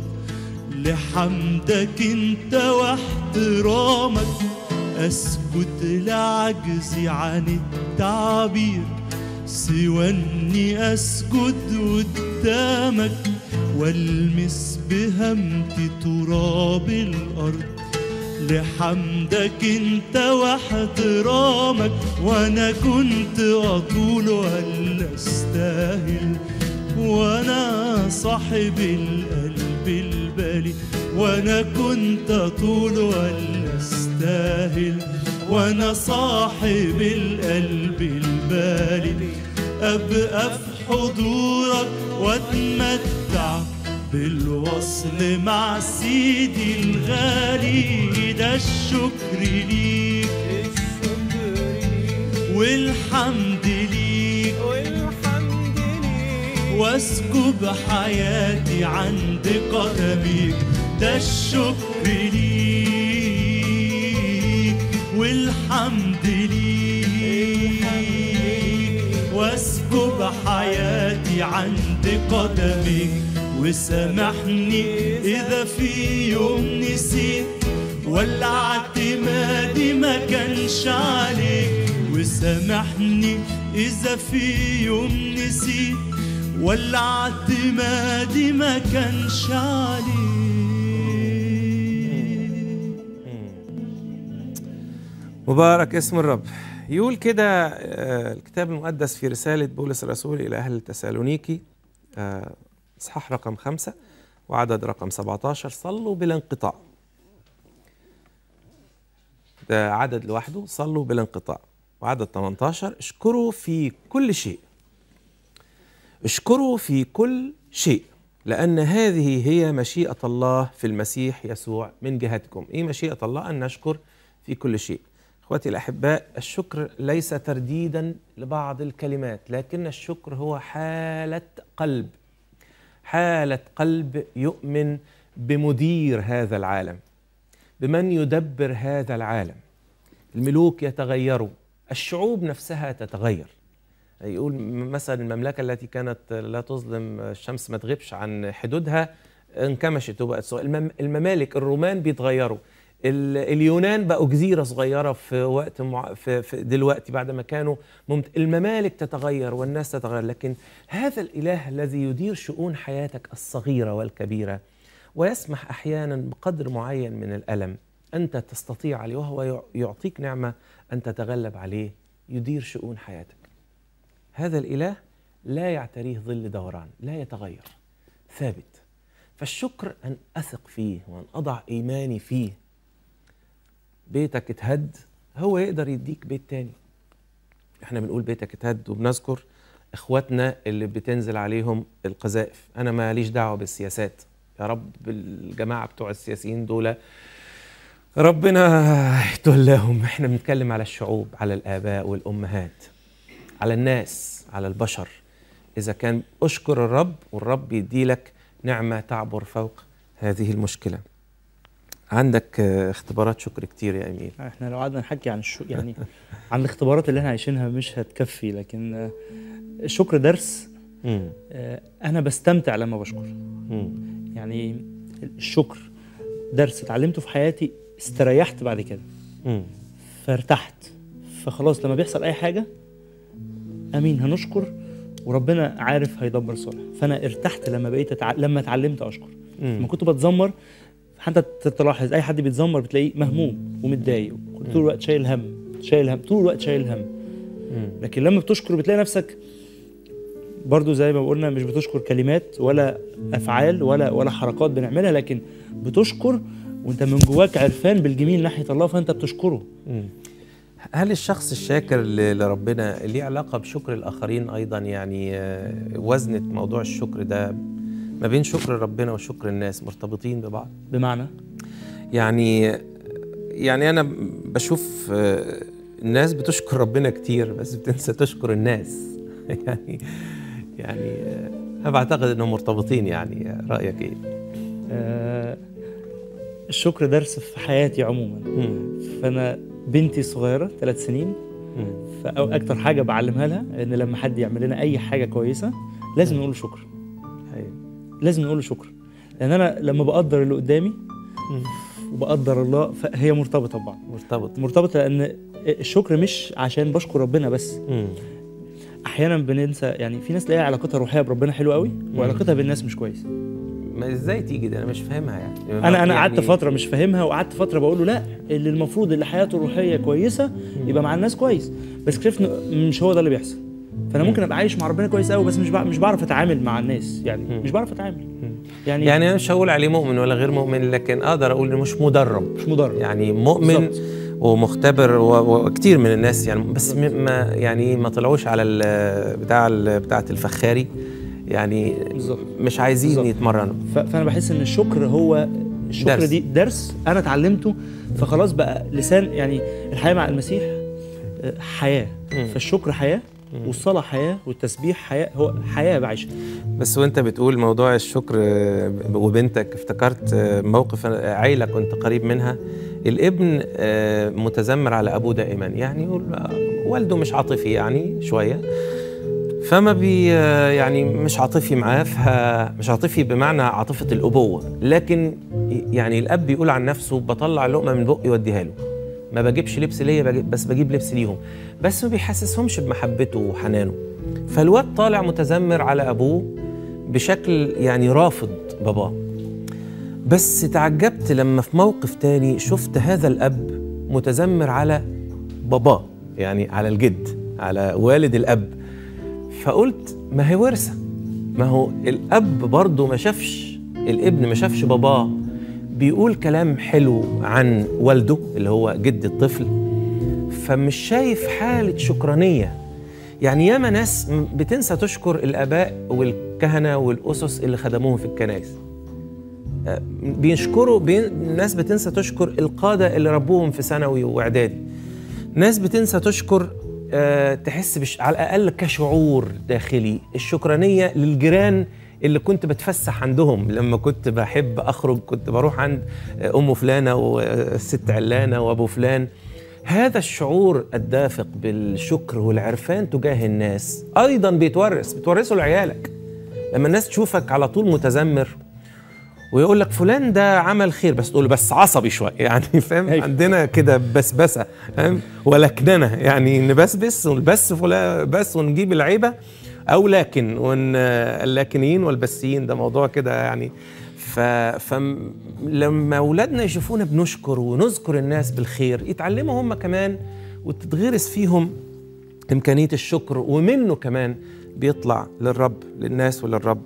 لحمدك انت واحترامك اسكت لعجزي عن التعبير سوى اني اسجد قدامك والمس بهمتي تراب الارض لحمدك انت واحترامك وانا كنت اطول ولا استاهل وانا صاحب القلب البالي وانا كنت اطول ولا استاهل وانا صاحب القلب البالي ابقى في حضورك واتمتع بالوصل مع سيدي الغالي ده الشكر ليك والحمد ليك واسكب حياتي عند قدميك ده الشكر ليك والحمد ليك واسكب حياتي عند قدميك وسامحني إذا في يوم نسيت ولا اعتمادي ما كانش عليك وسامحني إذا في يوم نسيت ولا اعتمادي ما كانش عليك مبارك اسم الرب يقول كده آه، الكتاب المقدس في رسالة بولس الرسول إلى أهل تسالونيكي آه، إصحاح رقم خمسة وعدد رقم 17 صلوا بلا انقطاع ده عدد لوحده صلوا بلا انقطاع وعدد 18 اشكروا في كل شيء اشكروا في كل شيء لأن هذه هي مشيئة الله في المسيح يسوع من جهتكم إيه مشيئة الله أن نشكر في كل شيء اخواتي الاحباء الشكر ليس ترديدا لبعض الكلمات لكن الشكر هو حاله قلب حاله قلب يؤمن بمدير هذا العالم بمن يدبر هذا العالم الملوك يتغيروا الشعوب نفسها تتغير يقول مثلا المملكة التي كانت لا تظلم الشمس ما تغيبش عن حدودها انكمشت وبقت صغيرة المم- الممالك الرومان بيتغيروا ال- اليونان بقوا جزيرة صغيرة في وقت مع... في... في دلوقتي بعد ما كانوا ممت... الممالك تتغير والناس تتغير لكن هذا الإله الذي يدير شؤون حياتك الصغيرة والكبيرة ويسمح أحيانا بقدر معين من الألم أنت تستطيع عليه وهو يع- يعطيك نعمة أن تتغلب عليه يدير شؤون حياتك هذا الإله لا يعتريه ظل دوران لا يتغير ثابت فالشكر أن أثق فيه وأن أضع إيماني فيه بيتك اتهد هو يقدر يديك بيت تاني احنا بنقول بيتك اتهد وبنذكر اخواتنا اللي بتنزل عليهم القذائف انا ماليش دعوه بالسياسات يا رب الجماعه بتوع السياسيين دول ربنا يتولاهم احنا بنتكلم على الشعوب على الاباء والامهات على الناس على البشر اذا كان اشكر الرب والرب يدي لك نعمه تعبر فوق هذه المشكله عندك آه، اختبارات شكر كتير يا امين احنا لو قعدنا نحكي عن الشو يعني عن الاختبارات اللي احنا عايشينها مش هتكفي لكن آه، الشكر درس مم. آه، انا بستمتع لما بشكر مم. يعني الشكر درس اتعلمته في حياتي استريحت بعد كده مم. فارتحت فخلاص لما بيحصل اي حاجه امين هنشكر وربنا عارف هيدبر صالح فانا ارتحت لما بقيت أتع... لما اتعلمت اشكر لما مم. كنت بتذمر حتى تلاحظ اي حد بيتذمر بتلاقيه مهموم ومتضايق كنت طول الوقت شايل هم شايل هم طول الوقت شايل هم مم. لكن لما بتشكر بتلاقي نفسك برضو زي ما قلنا مش بتشكر كلمات ولا افعال ولا ولا حركات بنعملها لكن بتشكر وانت من جواك عرفان بالجميل ناحيه الله فانت بتشكره مم. هل الشخص الشاكر ل- لربنا ليه علاقة بشكر الآخرين أيضا يعني آه، وزنة موضوع الشكر ده ما بين شكر ربنا وشكر الناس مرتبطين ببعض بمعنى يعني يعني أنا بشوف آه، الناس بتشكر ربنا كتير بس بتنسى تشكر الناس يعني يعني آه، أنا بعتقد إنهم مرتبطين يعني آه، رأيك إيه؟ آه الشكر درس في حياتي عموما مم. فانا بنتي صغيره ثلاث سنين مم. فاكتر حاجه بعلمها لها ان لما حد يعمل لنا اي حاجه كويسه لازم نقول له شكر أيوة. لازم نقول له شكر لان انا لما بقدر اللي قدامي مم. وبقدر الله فهي مرتبطه ببعض مرتبط مرتبطه لان الشكر مش عشان بشكر ربنا بس مم. احيانا بننسى يعني في ناس تلاقي علاقتها الروحيه بربنا حلوه قوي وعلاقتها بالناس مش كويس ما ازاي تيجي ده انا مش فاهمها يعني انا انا يعني قعدت فتره مش فاهمها وقعدت فتره بقول له لا اللي المفروض اللي حياته الروحيه كويسه يبقى مع الناس كويس بس اكتشفت إنه مش هو ده اللي بيحصل فانا ممكن ابقى عايش مع ربنا كويس قوي بس مش بع- مش بعرف اتعامل مع الناس يعني مم. مش بعرف اتعامل يعني, يعني انا مش هقول عليه مؤمن ولا غير مؤمن لكن اقدر اقول انه مش مدرب مش مدرب يعني مؤمن بالظبط. ومختبر و- وكتير من الناس يعني بس م- ما يعني ما طلعوش على ال- بتاع ال- بتاعه الفخاري يعني بالظبط. مش عايزين بالظبط. يتمرنوا ف- فانا بحس ان الشكر هو الشكر درس. دي درس انا اتعلمته فخلاص بقى لسان يعني الحياه مع المسيح آه، حياه مم. فالشكر حياه والصلاه حياه والتسبيح حياه هو حياه بعيشها بس وانت بتقول موضوع الشكر آه، وبنتك افتكرت آه، موقف أنا- عيله كنت قريب منها الابن آه، متذمر على ابوه دائما يعني يقول آه، والده مش عاطفي يعني شويه فما بي آه، يعني مش عاطفي معاه فمش عاطفي بمعنى عاطفه الابوه لكن يعني الاب بيقول عن نفسه بطلع لقمه من بقي واديها له ما بجيبش لبس ليا بجيب- بس بجيب لبس ليهم بس ما بيحسسهمش بمحبته وحنانه فالواد طالع متذمر على ابوه بشكل يعني رافض باباه بس تعجبت لما في موقف تاني شفت هذا الاب متذمر على باباه يعني على الجد على والد الاب فقلت ما هي ورثه ما هو الاب برضه ما شافش الابن ما شافش باباه بيقول كلام حلو عن والده اللي هو جد الطفل فمش شايف حاله شكرانيه يعني ياما ناس م- بتنسى تشكر الاباء والكهنه والاسس اللي خدموهم في الكنائس آه، بيشكروا بين الناس بتنسى تشكر القاده اللي ربوهم في ثانوي واعدادي ناس بتنسى تشكر آه، تحس بش على الاقل كشعور داخلي الشكرانيه للجيران اللي كنت بتفسح عندهم لما كنت بحب اخرج كنت بروح عند آه، ام فلانه والست علانه وابو فلان هذا الشعور الدافق بالشكر والعرفان تجاه الناس ايضا بيتورث بتورثه لعيالك لما الناس تشوفك على طول متذمر ويقول لك فلان ده عمل خير بس تقول له بس عصبي شويه يعني فاهم أيوة. عندنا كده بسبسه فاهم ولكننه يعني نبسبس ونبس فلان بس ونجيب العيبه او لكن ون اللاكنيين والبسيين ده موضوع كده يعني ف... فلما اولادنا يشوفونا بنشكر ونذكر الناس بالخير يتعلموا هم كمان وتتغرس فيهم امكانيه الشكر ومنه كمان بيطلع للرب للناس وللرب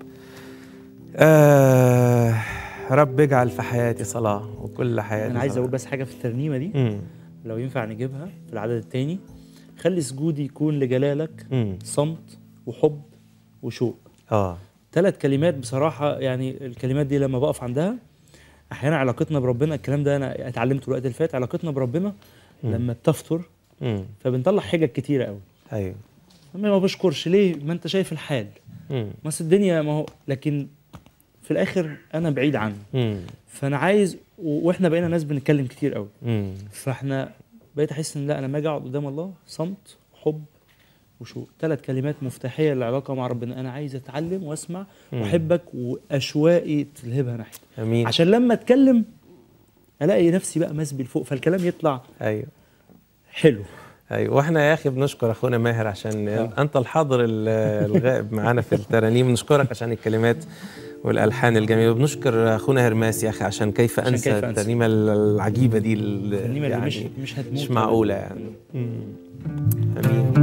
آه رب اجعل في حياتي صلاة وكل حياتي انا عايز صلاة. اقول بس حاجه في الترنيمه دي مم. لو ينفع نجيبها في العدد الثاني خلي سجودي يكون لجلالك مم. صمت وحب وشوق اه ثلاث كلمات بصراحه يعني الكلمات دي لما بقف عندها احيانا علاقتنا بربنا الكلام ده انا اتعلمته الوقت اللي فات علاقتنا بربنا لما بتفتر مم. فبنطلع حجج كتيره قوي ايوه ما ما بشكرش ليه ما انت شايف الحال مم. ما أصل الدنيا ما هو لكن في الاخر انا بعيد عنه مم. فانا عايز و- واحنا بقينا ناس بنتكلم كتير قوي مم. فاحنا بقيت احس ان لا انا لما اجي اقعد قدام الله صمت حب وشوق ثلاث كلمات مفتاحيه للعلاقه مع ربنا انا عايز اتعلم واسمع مم. واحبك واشواقي تلهبها ناحيتك امين عشان لما اتكلم الاقي نفسي بقى مسبي لفوق فالكلام يطلع ايوه حلو ايوه واحنا يا اخي بنشكر اخونا ماهر عشان انت الحاضر ال- الغائب معانا في الترانيم نشكرك عشان الكلمات والالحان الجميله وبنشكر اخونا هرماس يا اخي عشان كيف عشان انسى كيف أنسى. الترنيمه العجيبه دي ال- الترنيمه اللي مش يعني مش هتموت مش معقوله يعني مم. امين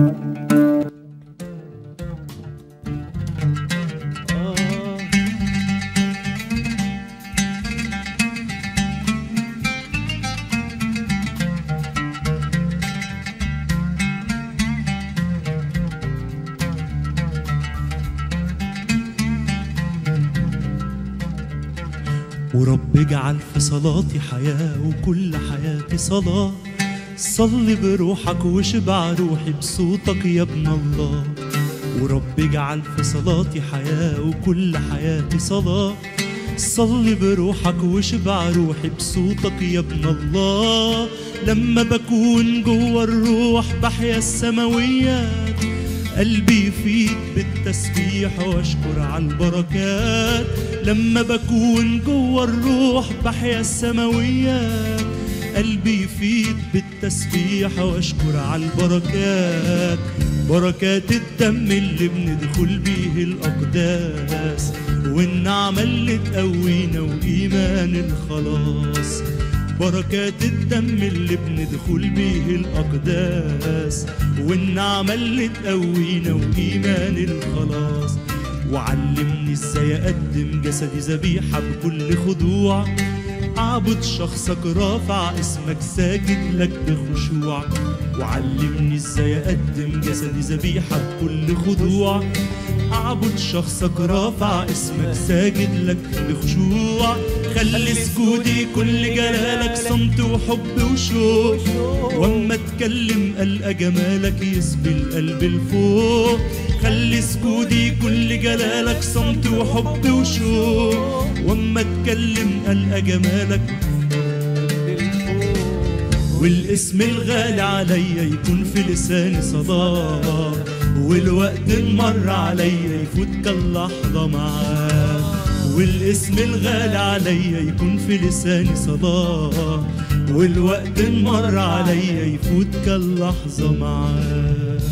ورب اجعل في صلاتي حياة وكل حياتي صلاة صلي بروحك واشبع روحي بصوتك يا ابن الله ورب اجعل في صلاتي حياة وكل حياتي صلاة صلي بروحك واشبع روحي بصوتك يا ابن الله لما بكون جوا الروح بحيا السماويات قلبي يفيد بالتسبيح واشكر على البركات لما بكون جوا الروح بحيا السماويات قلبي يفيد بالتسبيح واشكر على البركات بركات الدم اللي بندخل بيه الاقداس والنعمة اللي تقوينا وايمان الخلاص بركات الدم اللي بندخل بيه الأقداس والنعمة اللي تقوينا وإيمان الخلاص وعلمني ازاي أقدم جسدي ذبيحة بكل خضوع أعبد شخصك رافع اسمك ساجد لك بخشوع وعلمني ازاي أقدم جسدي ذبيحة بكل خضوع أعبد شخصك رافع اسمك ساجد لك بخشوع خلي سجودي كل جلالك صمت وحب وشوق واما اتكلم القى جمالك يسبي القلب لفوق خلي سجودي كل جلالك صمت وحب وشوق واما اتكلم القى جمالك والاسم الغالي عليا يكون في لساني صلاة والوقت المر عليا يفوت كاللحظة معاك والاسم الغالي عليا يكون في لساني صلاة والوقت المر عليا يفوت كاللحظة معاك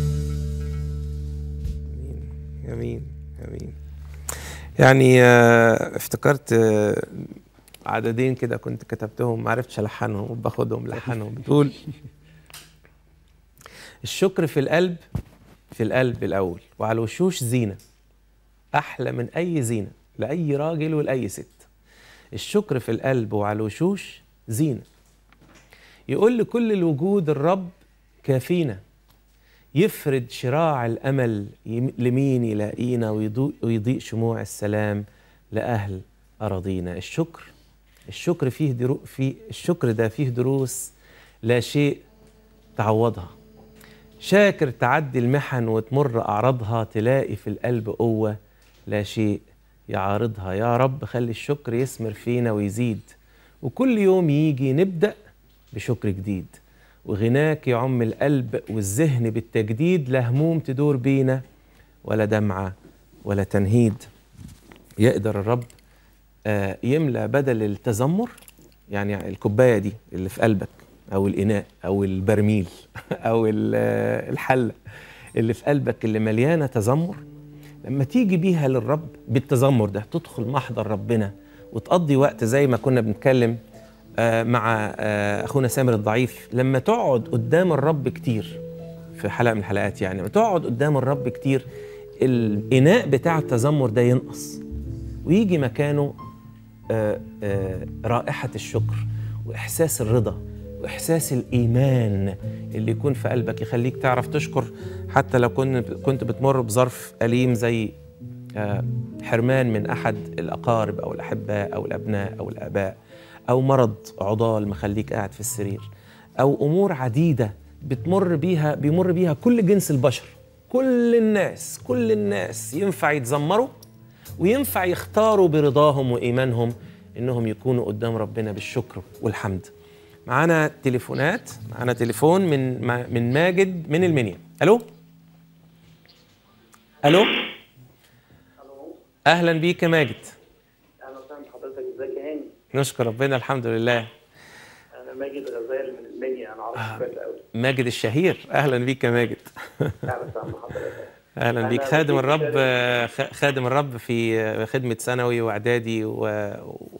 امين امين يعني آه، افتكرت آه، عددين كده كنت كتبتهم ما عرفتش الحنهم وباخدهم لحنهم بتقول الشكر في القلب في القلب الاول وعلى الوشوش زينه احلى من اي زينه لاي راجل ولاي ست الشكر في القلب وعلى الوشوش زينه يقول لكل الوجود الرب كافينا يفرد شراع الامل يم- لمين يلاقينا ويضوء ويضيء شموع السلام لاهل اراضينا الشكر الشكر فيه درو في الشكر ده فيه دروس لا شيء تعوضها شاكر تعدي المحن وتمر أعراضها تلاقي في القلب قوة لا شيء يعارضها يا رب خلي الشكر يثمر فينا ويزيد وكل يوم يجي نبدأ بشكر جديد وغناك يعم القلب والذهن بالتجديد لا هموم تدور بينا ولا دمعة ولا تنهيد يقدر الرب آه، يملى بدل التذمر يعني الكوبايه دي اللي في قلبك او الاناء او البرميل او ال- آه، الحله اللي في قلبك اللي مليانه تذمر لما تيجي بيها للرب بالتذمر ده تدخل محضر ربنا وتقضي وقت زي ما كنا بنتكلم آه، مع آه، اخونا سامر الضعيف لما تقعد قدام الرب كتير في حلقه من الحلقات يعني لما تقعد قدام الرب كتير الاناء بتاع التذمر ده ينقص ويجي مكانه آه، آه، رائحة الشكر وإحساس الرضا وإحساس الإيمان اللي يكون في قلبك يخليك تعرف تشكر حتى لو كنت كنت بتمر بظرف أليم زي آه، حرمان من أحد الأقارب أو الأحباء أو الأبناء أو الآباء أو مرض عضال مخليك قاعد في السرير أو أمور عديدة بتمر بيها بيمر بيها كل جنس البشر كل الناس كل الناس ينفع يتذمروا وينفع يختاروا برضاهم وإيمانهم إنهم يكونوا قدام ربنا بالشكر والحمد معانا تليفونات معانا تليفون من مع- من ماجد من المنيا ألو ألو أهلا بيك يا ماجد اهلا وسهلا بحضرتك ازيك يا هاني نشكر ربنا الحمد لله انا ماجد غزال من المنيا انا عارف كويس قوي ماجد الشهير أهلا بيك يا ماجد اهلا وسهلا بحضرتك اهلا أنا بيك خادم بديك الرب شهادة. خ- خادم الرب في خدمه ثانوي واعدادي و-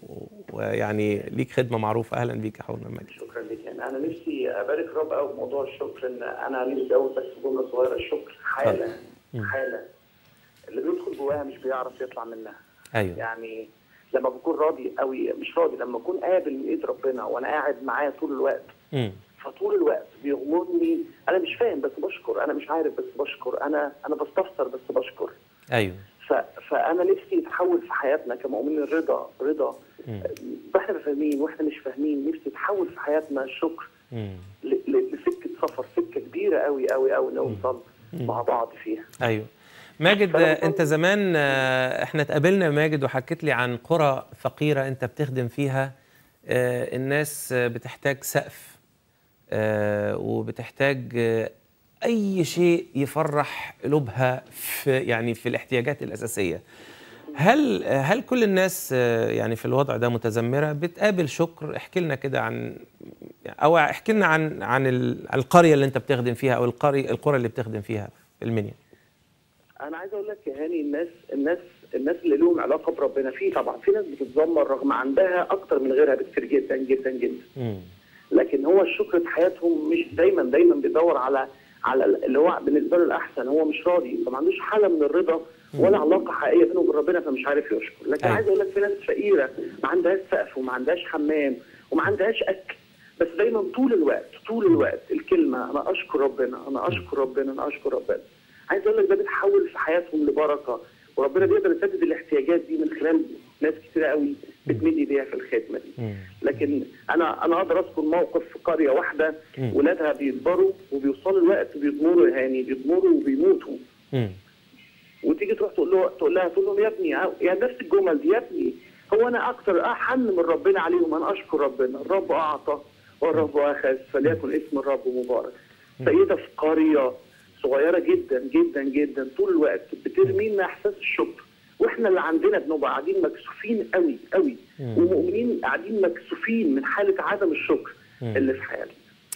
ويعني ليك خدمه معروفه اهلا بيك يا حورنا ماجد شكرا لك يعني انا نفسي ابارك الرب قوي في موضوع الشكر ان انا نفسي اقول بس جمله صغيره الشكر حاله حاله اللي بيدخل جواها مش بيعرف يطلع منها ايوه يعني لما بكون راضي قوي مش راضي لما اكون قابل من ايد ربنا وانا قاعد معاه طول الوقت امم فطول الوقت بيغمرني انا مش فاهم بس بشكر انا مش عارف بس بشكر انا انا بستفسر بس بشكر ايوه ف... فانا نفسي يتحول في حياتنا كمؤمنين رضا رضا احنا فاهمين واحنا مش فاهمين نفسي يتحول في حياتنا الشكر امم ل... ل... لسكه سفر سكه كبيره قوي قوي قوي نوصل مع بعض فيها ايوه ماجد فأنا آه، انت زمان آه، احنا اتقابلنا يا ماجد وحكيت لي عن قرى فقيره انت بتخدم فيها آه، الناس آه، بتحتاج سقف آه، وبتحتاج آه، اي شيء يفرح قلوبها في يعني في الاحتياجات الاساسيه هل هل كل الناس آه، يعني في الوضع ده متذمره بتقابل شكر احكي لنا كده عن او احكي لنا عن عن ال- عن القريه اللي انت بتخدم فيها او القريه القرى اللي بتخدم فيها في المنيا انا عايز اقول لك يا هاني الناس الناس الناس اللي لهم علاقه بربنا في طبعا في ناس بتتذمر رغم عندها اكتر من غيرها بكتير جدا جدا جدا مم. لكن هو الشكر في حياتهم مش دايما دايما بيدور على على اللي هو بالنسبه له الاحسن هو مش راضي فما عندوش حاله من الرضا ولا علاقه حقيقيه بينه وبين ربنا فمش عارف يشكر لكن أيوة. عايز اقول لك في ناس فقيره ما عندهاش سقف وما عندهاش حمام وما عندهاش اكل بس دايما طول الوقت طول الوقت الكلمه انا اشكر ربنا انا اشكر ربنا انا اشكر ربنا عايز اقول لك ده بيتحول في حياتهم لبركه وربنا بيقدر يسدد الاحتياجات دي من خلال ناس كتير قوي بتمد ايديها في الخدمه دي مم. لكن انا انا اقدر اذكر موقف في قريه واحده مم. ولادها بيكبروا وبيوصلوا الوقت بيضمروا يا هاني بيضمروا وبيموتوا مم. وتيجي تروح تقول له تقول لها تقول لهم يا ابني يا نفس الجمل دي يا ابني هو انا اكتر احن من ربنا عليهم انا اشكر ربنا الرب اعطى والرب اخذ فليكن اسم الرب مبارك سيده في قريه صغيره جدا جدا جدا طول الوقت بترمي لنا احساس الشكر واحنا اللي عندنا بنبقى قاعدين مكسوفين قوي قوي ومؤمنين قاعدين مكسوفين من حاله عدم الشكر اللي في حياتنا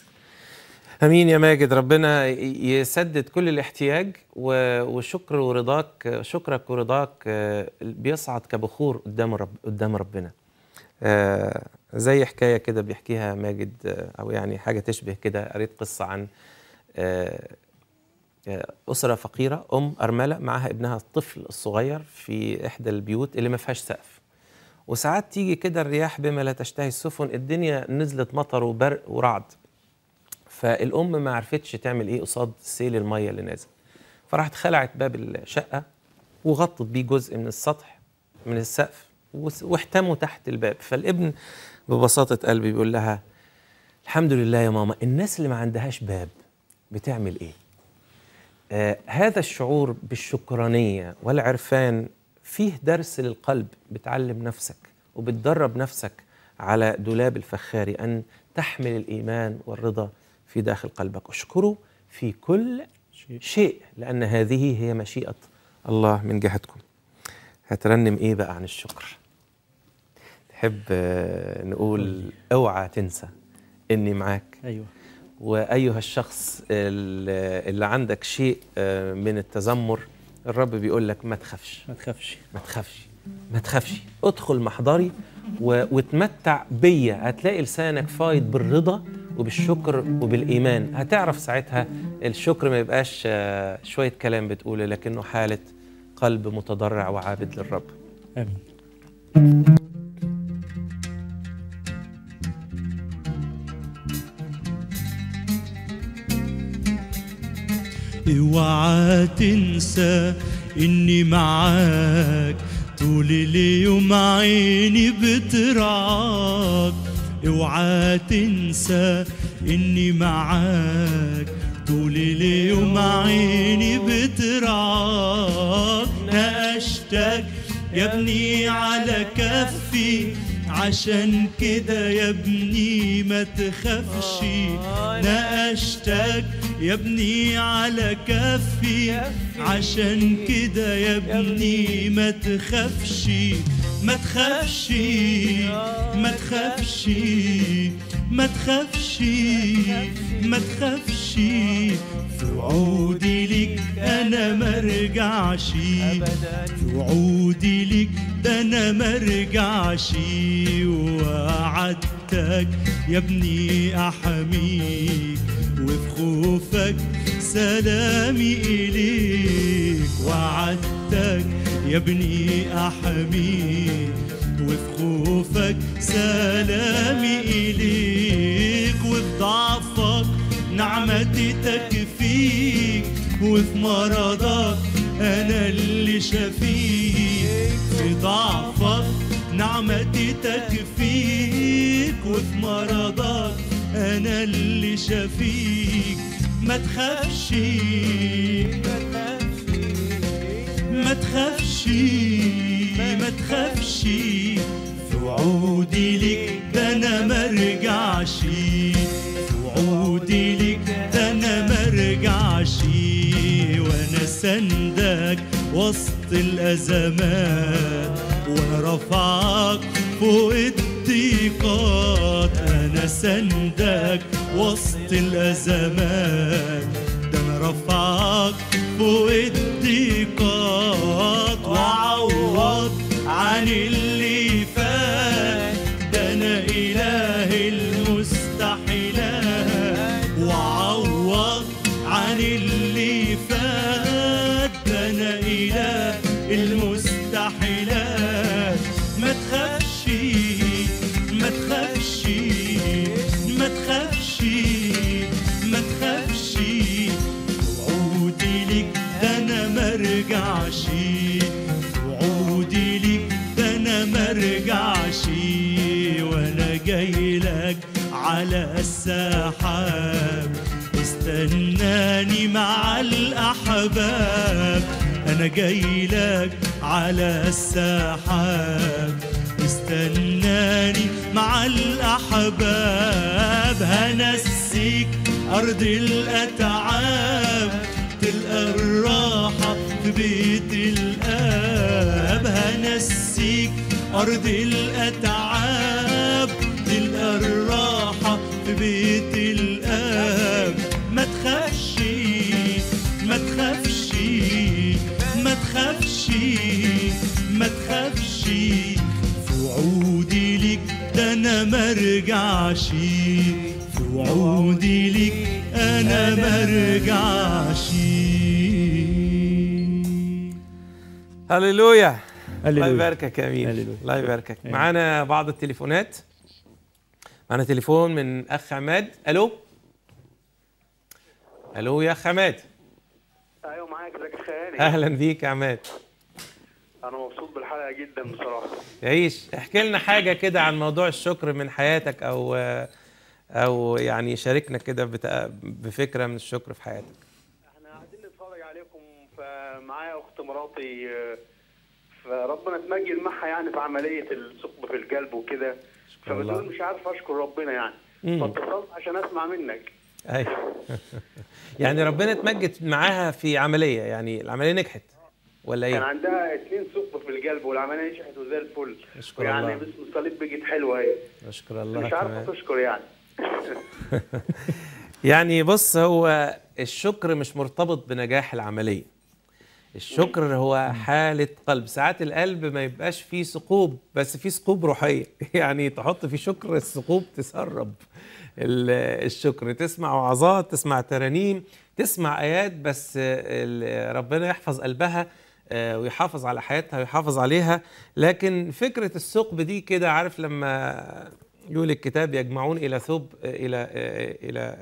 امين يا ماجد ربنا ي- يسدد كل الاحتياج و- وشكر ورضاك شكرك ورضاك آه، بيصعد كبخور قدام رب قدام ربنا آه، زي حكايه كده بيحكيها ماجد آه، او يعني حاجه تشبه كده قريت قصه عن آه، آه، أسرة فقيرة أم أرملة معها ابنها الطفل الصغير في إحدى البيوت اللي ما فيهاش سقف وساعات تيجي كده الرياح بما لا تشتهي السفن الدنيا نزلت مطر وبرق ورعد فالام ما عرفتش تعمل ايه قصاد سيل الميه اللي نازل فراحت خلعت باب الشقه وغطت بيه جزء من السطح من السقف وس- واحتموا تحت الباب فالابن ببساطه قلبي بيقول لها الحمد لله يا ماما الناس اللي ما عندهاش باب بتعمل ايه آه هذا الشعور بالشكرانيه والعرفان فيه درس للقلب بتعلم نفسك وبتدرب نفسك على دولاب الفخاري ان تحمل الايمان والرضا في داخل قلبك اشكره في كل شيء. شيء لان هذه هي مشيئه الله من جهتكم هترنم ايه بقى عن الشكر تحب آه، نقول اوعى تنسى اني معاك ايوه وايها الشخص ال- اللي عندك شيء آه، من التذمر الرب بيقول لك ما تخافش ما تخافش ما تخافش ما تخافش ادخل محضري و- وتمتع بيا هتلاقي لسانك فايض بالرضا وبالشكر وبالايمان هتعرف ساعتها الشكر ما يبقاش آه، شويه كلام بتقوله لكنه حاله قلب متضرع وعابد للرب امين اوعى تنسى اني معاك طول اليوم عيني بترعاك اوعى تنسى اني معاك طول اليوم عيني بترعاك ناقشتك يا ابني على كفي عشان كده يا ابني ما تخافش ناقشتك يا ابني على كفي عشان كده يا ابني ما تخافش ما تخافش ما تخافش ما تخافش ما تخافش في وعودي ليك انا مرجعش في وعودي ليك ده انا مرجعش ووعدتك يا ابني احميك وفي خوفك سلامي اليك وعدتك يا ابني احميك وفي خوفك سلامي اليك وفي ضعفك نعمتي تكفيك وفي مرضك انا اللي شفيك في ضعفك نعمتي تكفيك وفي مرضك انا اللي شفيك ما تخافش ما تخافش ما تخافش في وعودي ليك ده انا مرجعش في وعودي ليك ده انا مرجعش وانا سندك وسط الازمات وانا رفعك فوق الضيقات انا سندك وسط الازمات ده انا رفعك فوق الضيقات وعوض عن اللي فات ده انا اله المستحيلات وعوض عن اللي فات ده انا اله المستحيلات ما تخافش ما تخافش ما تخافش ما تخافش وعودي ليك ده انا مرجعش وعودي ليك ده انا مرجعش وانا جاي لك على السحاب استناني مع الاحباب انا جاي لك على السحاب استناني مع الاحباب هنسيك ارض الاتعاب تلقى الراحه في بيت الاب هنسيك ارض الاتعاب تلقى الراحه في بيت الاب ما تخافش ما تخافش ما تخافش ما تخافش في وعودي ليك ده انا مرجعش في وعودي ليك انا مرجعش هللويا الله هللويا. يباركك يا امين هللويا. الله يباركك آمين. معانا بعض التليفونات معانا تليفون من اخ عماد الو الو يا اخ عماد ايوه معاك ازيك يا خياني اهلا بيك يا عماد انا مبسوط بالحلقه جدا بصراحه تعيش احكي لنا حاجه كده عن موضوع الشكر من حياتك او آه، او يعني شاركنا كده بتق- بفكره من الشكر في حياتك احنا قاعدين نتفرج عليكم فمعايا اخت مراتي آه، فربنا تمجد معها يعني في عمليه الثقب في القلب وكده شكرا الله. فبتقول مش عارف اشكر ربنا يعني مم. فاتصلت عشان اسمع منك ايوه يعني ربنا اتمجد معاها في عمليه يعني العمليه نجحت ولا كان ايه عندها اثنين ثقب في القلب والعمليه نجحت وزي الفل نشكر يعني الله. باسم الصليب بقت حلوه اهي نشكر الله مش كمان عارفه تشكر يعني يعني بص هو الشكر مش مرتبط بنجاح العملية الشكر هو حالة قلب ساعات القلب ما يبقاش فيه ثقوب بس فيه ثقوب روحية يعني تحط في شكر الثقوب تسرب ال- الشكر تسمع وعظات تسمع ترانيم تسمع آيات بس ال- ربنا يحفظ قلبها آه، ويحافظ على حياتها ويحافظ عليها لكن فكرة الثقب دي كده عارف لما يقول الكتاب يجمعون إلى ثوب إلى إلى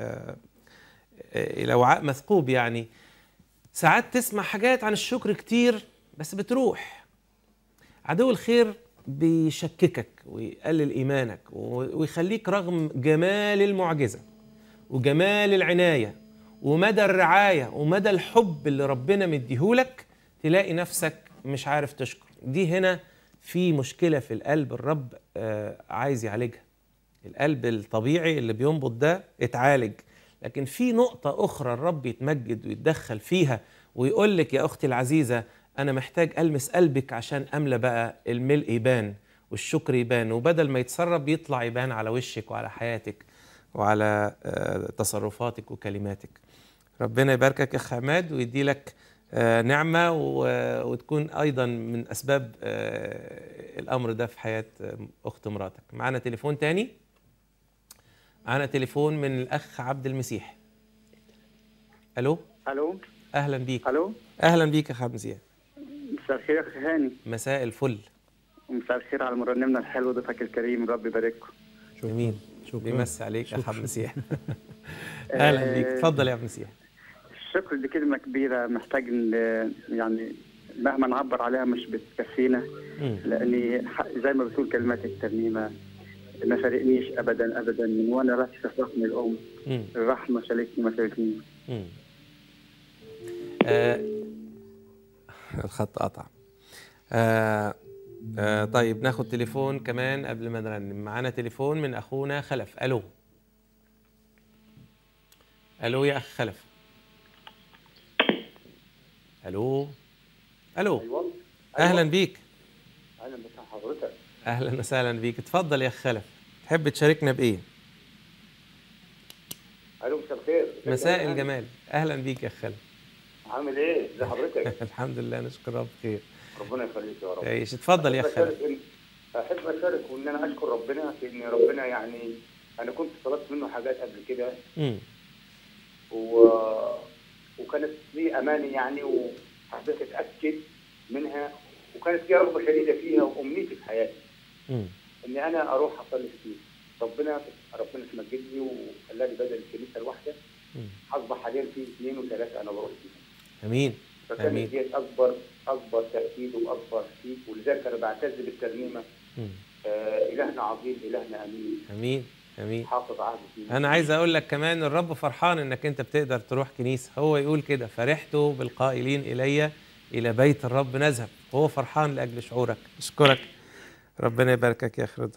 إلى وعاء مثقوب يعني ساعات تسمع حاجات عن الشكر كتير بس بتروح عدو الخير بيشككك ويقلل إيمانك ويخليك رغم جمال المعجزة وجمال العناية ومدى الرعاية ومدى الحب اللي ربنا مديهولك تلاقي نفسك مش عارف تشكر دي هنا في مشكلة في القلب الرب آه، عايز يعالجها القلب الطبيعي اللي بينبض ده اتعالج لكن في نقطة أخرى الرب يتمجد ويتدخل فيها ويقول لك يا أختي العزيزة أنا محتاج ألمس قلبك عشان أملى بقى الملء يبان والشكر يبان وبدل ما يتسرب يطلع يبان على وشك وعلى حياتك وعلى آه، تصرفاتك وكلماتك ربنا يباركك يا أخ عماد ويدي لك آه، نعمة و- وتكون أيضا من أسباب آه، الأمر ده في حياة آه، أخت مراتك معنا تليفون تاني معنا تليفون من الأخ عبد المسيح ألو الو أهلا بيك الو أهلا بيك يا أخ عبد المسيح مساء الخير يا اخي هاني مساء الفل ومساء الخير على مرنمنا الحلو ضيفك الكريم ربي يبارككم جميل شكراً. بيمسي عليك يا أخ شكراً. عبد المسيح أهلا بيك اتفضل يا عبد المسيح الشكر دي كلمه كبيره محتاج ان يعني مهما نعبر عليها مش بتكفينا مم. لاني ح- زي ما بتقول كلمات الترنيمه ما فارقنيش ابدا ابدا من وانا بس في رحم الام مم. الرحمه شالتني ما فارقنيش مم. آه الخط قطع آه آه طيب ناخد تليفون كمان قبل ما نرنم معانا تليفون من اخونا خلف الو الو يا اخ خلف الو الو ايوه اهلا بيك اهلا بك حضرتك اهلا وسهلا بيك اتفضل يا اخ خلف تحب تشاركنا بايه الو مساء الخير مساء الجمال اهلا بيك يا اخ خلف عامل ايه ازي حضرتك الحمد لله نشكر رب خير ربنا يخليك يا رب تعيش اتفضل يا اخ خلف أحب أشارك إن- احب اشارك وان انا اشكر ربنا في ان ربنا يعني انا كنت طلبت منه حاجات قبل كده مم. و... وكانت لي اماني يعني وحبيت اتاكد منها وكانت لي رغبه شديده فيها وامنيتي في حياتي مم. اني انا اروح اصلي كتير ربنا ربنا تمجدني وخلاني بدل الكنيسه الواحده مم. اصبح حاليا في اثنين وثلاثه انا بروح فيهم امين فكانت امين ديت اكبر اكبر تاكيد واكبر شيء ولذلك انا بعتز بالترنيمه مم. آه الهنا عظيم الهنا امين امين امين حافظ عهد فيه انا عايز اقول لك كمان الرب فرحان انك انت بتقدر تروح كنيسه هو يقول كده فرحت بالقائلين الي الى بيت الرب نذهب هو فرحان لاجل شعورك اشكرك ربنا يباركك يا اخ رضا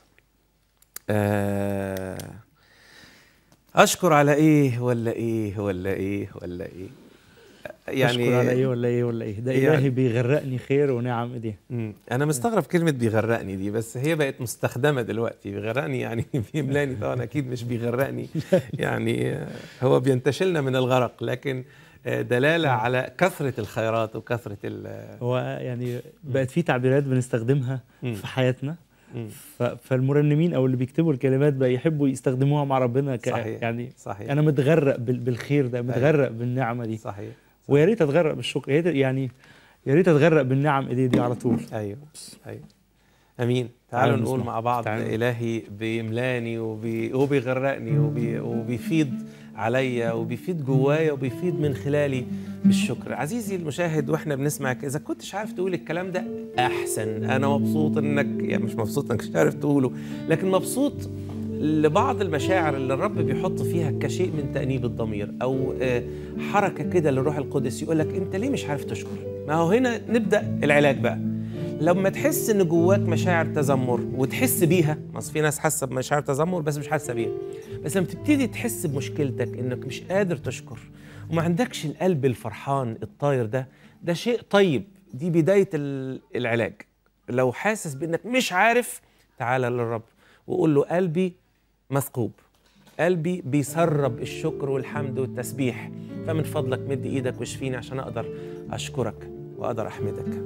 آه، اشكر على ايه ولا ايه ولا ايه ولا ايه يعني اشكر على ايه ولا ايه ولا ايه ده يعني- الهي بيغرقني خير ونعم ايديه مم. انا مستغرب كلمه بيغرقني دي بس هي بقت مستخدمه دلوقتي بيغرقني يعني بيملاني طبعا اكيد مش بيغرقني يعني آه، هو بينتشلنا من الغرق لكن آه، دلاله على كثره الخيرات وكثره ال هو يعني بقت في تعبيرات بنستخدمها مم. في حياتنا مم. ف- فالمرنمين او اللي بيكتبوا الكلمات بقى يحبوا يستخدموها مع ربنا ك صحيح. يعني صحيح انا متغرق بال- بالخير ده متغرق بالنعمه دي صحيح ويا ريت اتغرق بالشكر يا ريت يعني يا ريت اتغرق بالنعم ايديه دي على طول ايوه ايوه امين تعالوا تعالوا نقول نسمع. مع بعض تعالوا. الهي بيملاني وبي... وبيغرقني وبي... وبيفيض عليا وبيفيض جوايا وبيفيض من خلالي بالشكر عزيزي المشاهد واحنا بنسمعك اذا كنتش عارف تقول الكلام ده احسن انا مبسوط انك يعني مش مبسوط انك مش عارف تقوله لكن مبسوط لبعض المشاعر اللي الرب بيحط فيها كشيء من تأنيب الضمير أو آه، حركة كده للروح القدس يقول لك أنت ليه مش عارف تشكر؟ ما هو هنا نبدأ العلاج بقى لما تحس ان جواك مشاعر تذمر وتحس بيها ما أصل في ناس حاسه بمشاعر تذمر بس مش حاسه بيها بس لما تبتدي تحس بمشكلتك انك مش قادر تشكر وما عندكش القلب الفرحان الطاير ده ده شيء طيب دي بدايه ال- العلاج لو حاسس بانك مش عارف تعالى للرب وقول له قلبي مثقوب قلبي بيسرب الشكر والحمد والتسبيح فمن فضلك مد ايدك واشفيني عشان اقدر اشكرك واقدر احمدك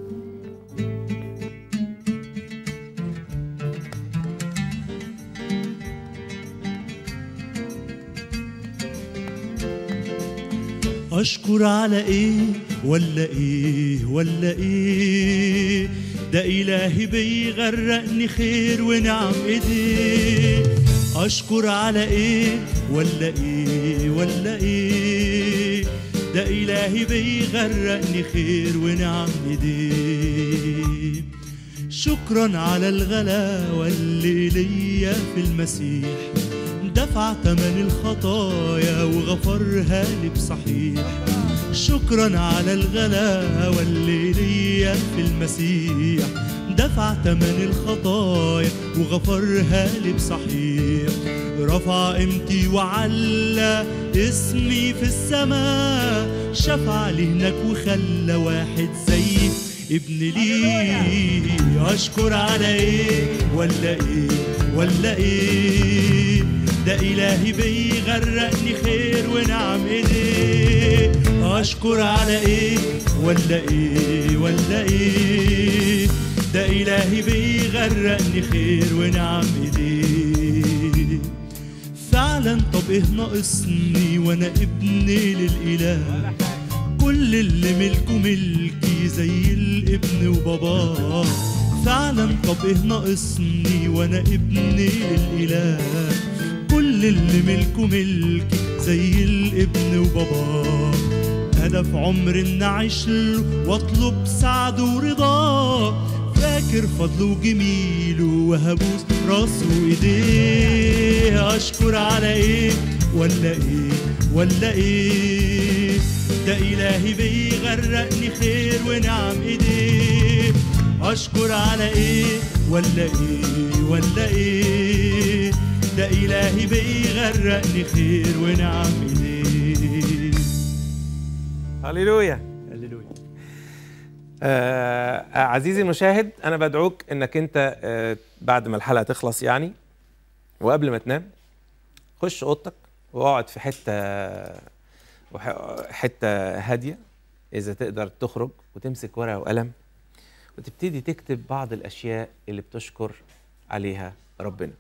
أشكر على إيه ولا إيه ولا إيه ده إلهي بيغرقني خير ونعم إيديه أشكر على إيه ولا إيه ولا إيه ده إلهي بيغرقني خير ونعم إيديه شكرا على الغلاوة اللي ليا في المسيح دفع تمن الخطايا وغفرها لي بصحيح شكرا على الغلاوة اللي ليا في المسيح دفع تمن الخطايا وغفرها لي بصحيح رفع قيمتي وعلى اسمي في السماء شفع لي هناك وخلى واحد زيي ابن لي اشكر على ايه ولا ايه ولا ايه ده إلهي بيغرقني خير ونعم إيديه أشكر على إيه ولا إيه ولا إيه ده إلهي بيغرقني خير ونعم إيديه فعلا طب إيه ناقصني وأنا ابني للإله كل اللي ملكه ملكي زي الابن وباباه فعلا طب ايه ناقصني وانا ابن الاله كل اللي ملكه ملكي زي الابن وباباه هدف عمر ان اعيش له واطلب سعده ورضاه فاكر فضله وجميله وهبوس راسه وايديه اشكر على ايه ولا ايه ولا ايه ده إلهي بيغرقني خير ونعم إيديه أشكر على إيه ولا إيه ولا إيه ده إلهي بيغرقني خير ونعم إيديه هللويا هللويا آه عزيزي المشاهد انا بدعوك انك انت آه بعد ما الحلقه تخلص يعني وقبل ما تنام خش اوضتك واقعد في حته وح- حته هاديه اذا تقدر تخرج وتمسك ورقه وقلم وتبتدي تكتب بعض الاشياء اللي بتشكر عليها ربنا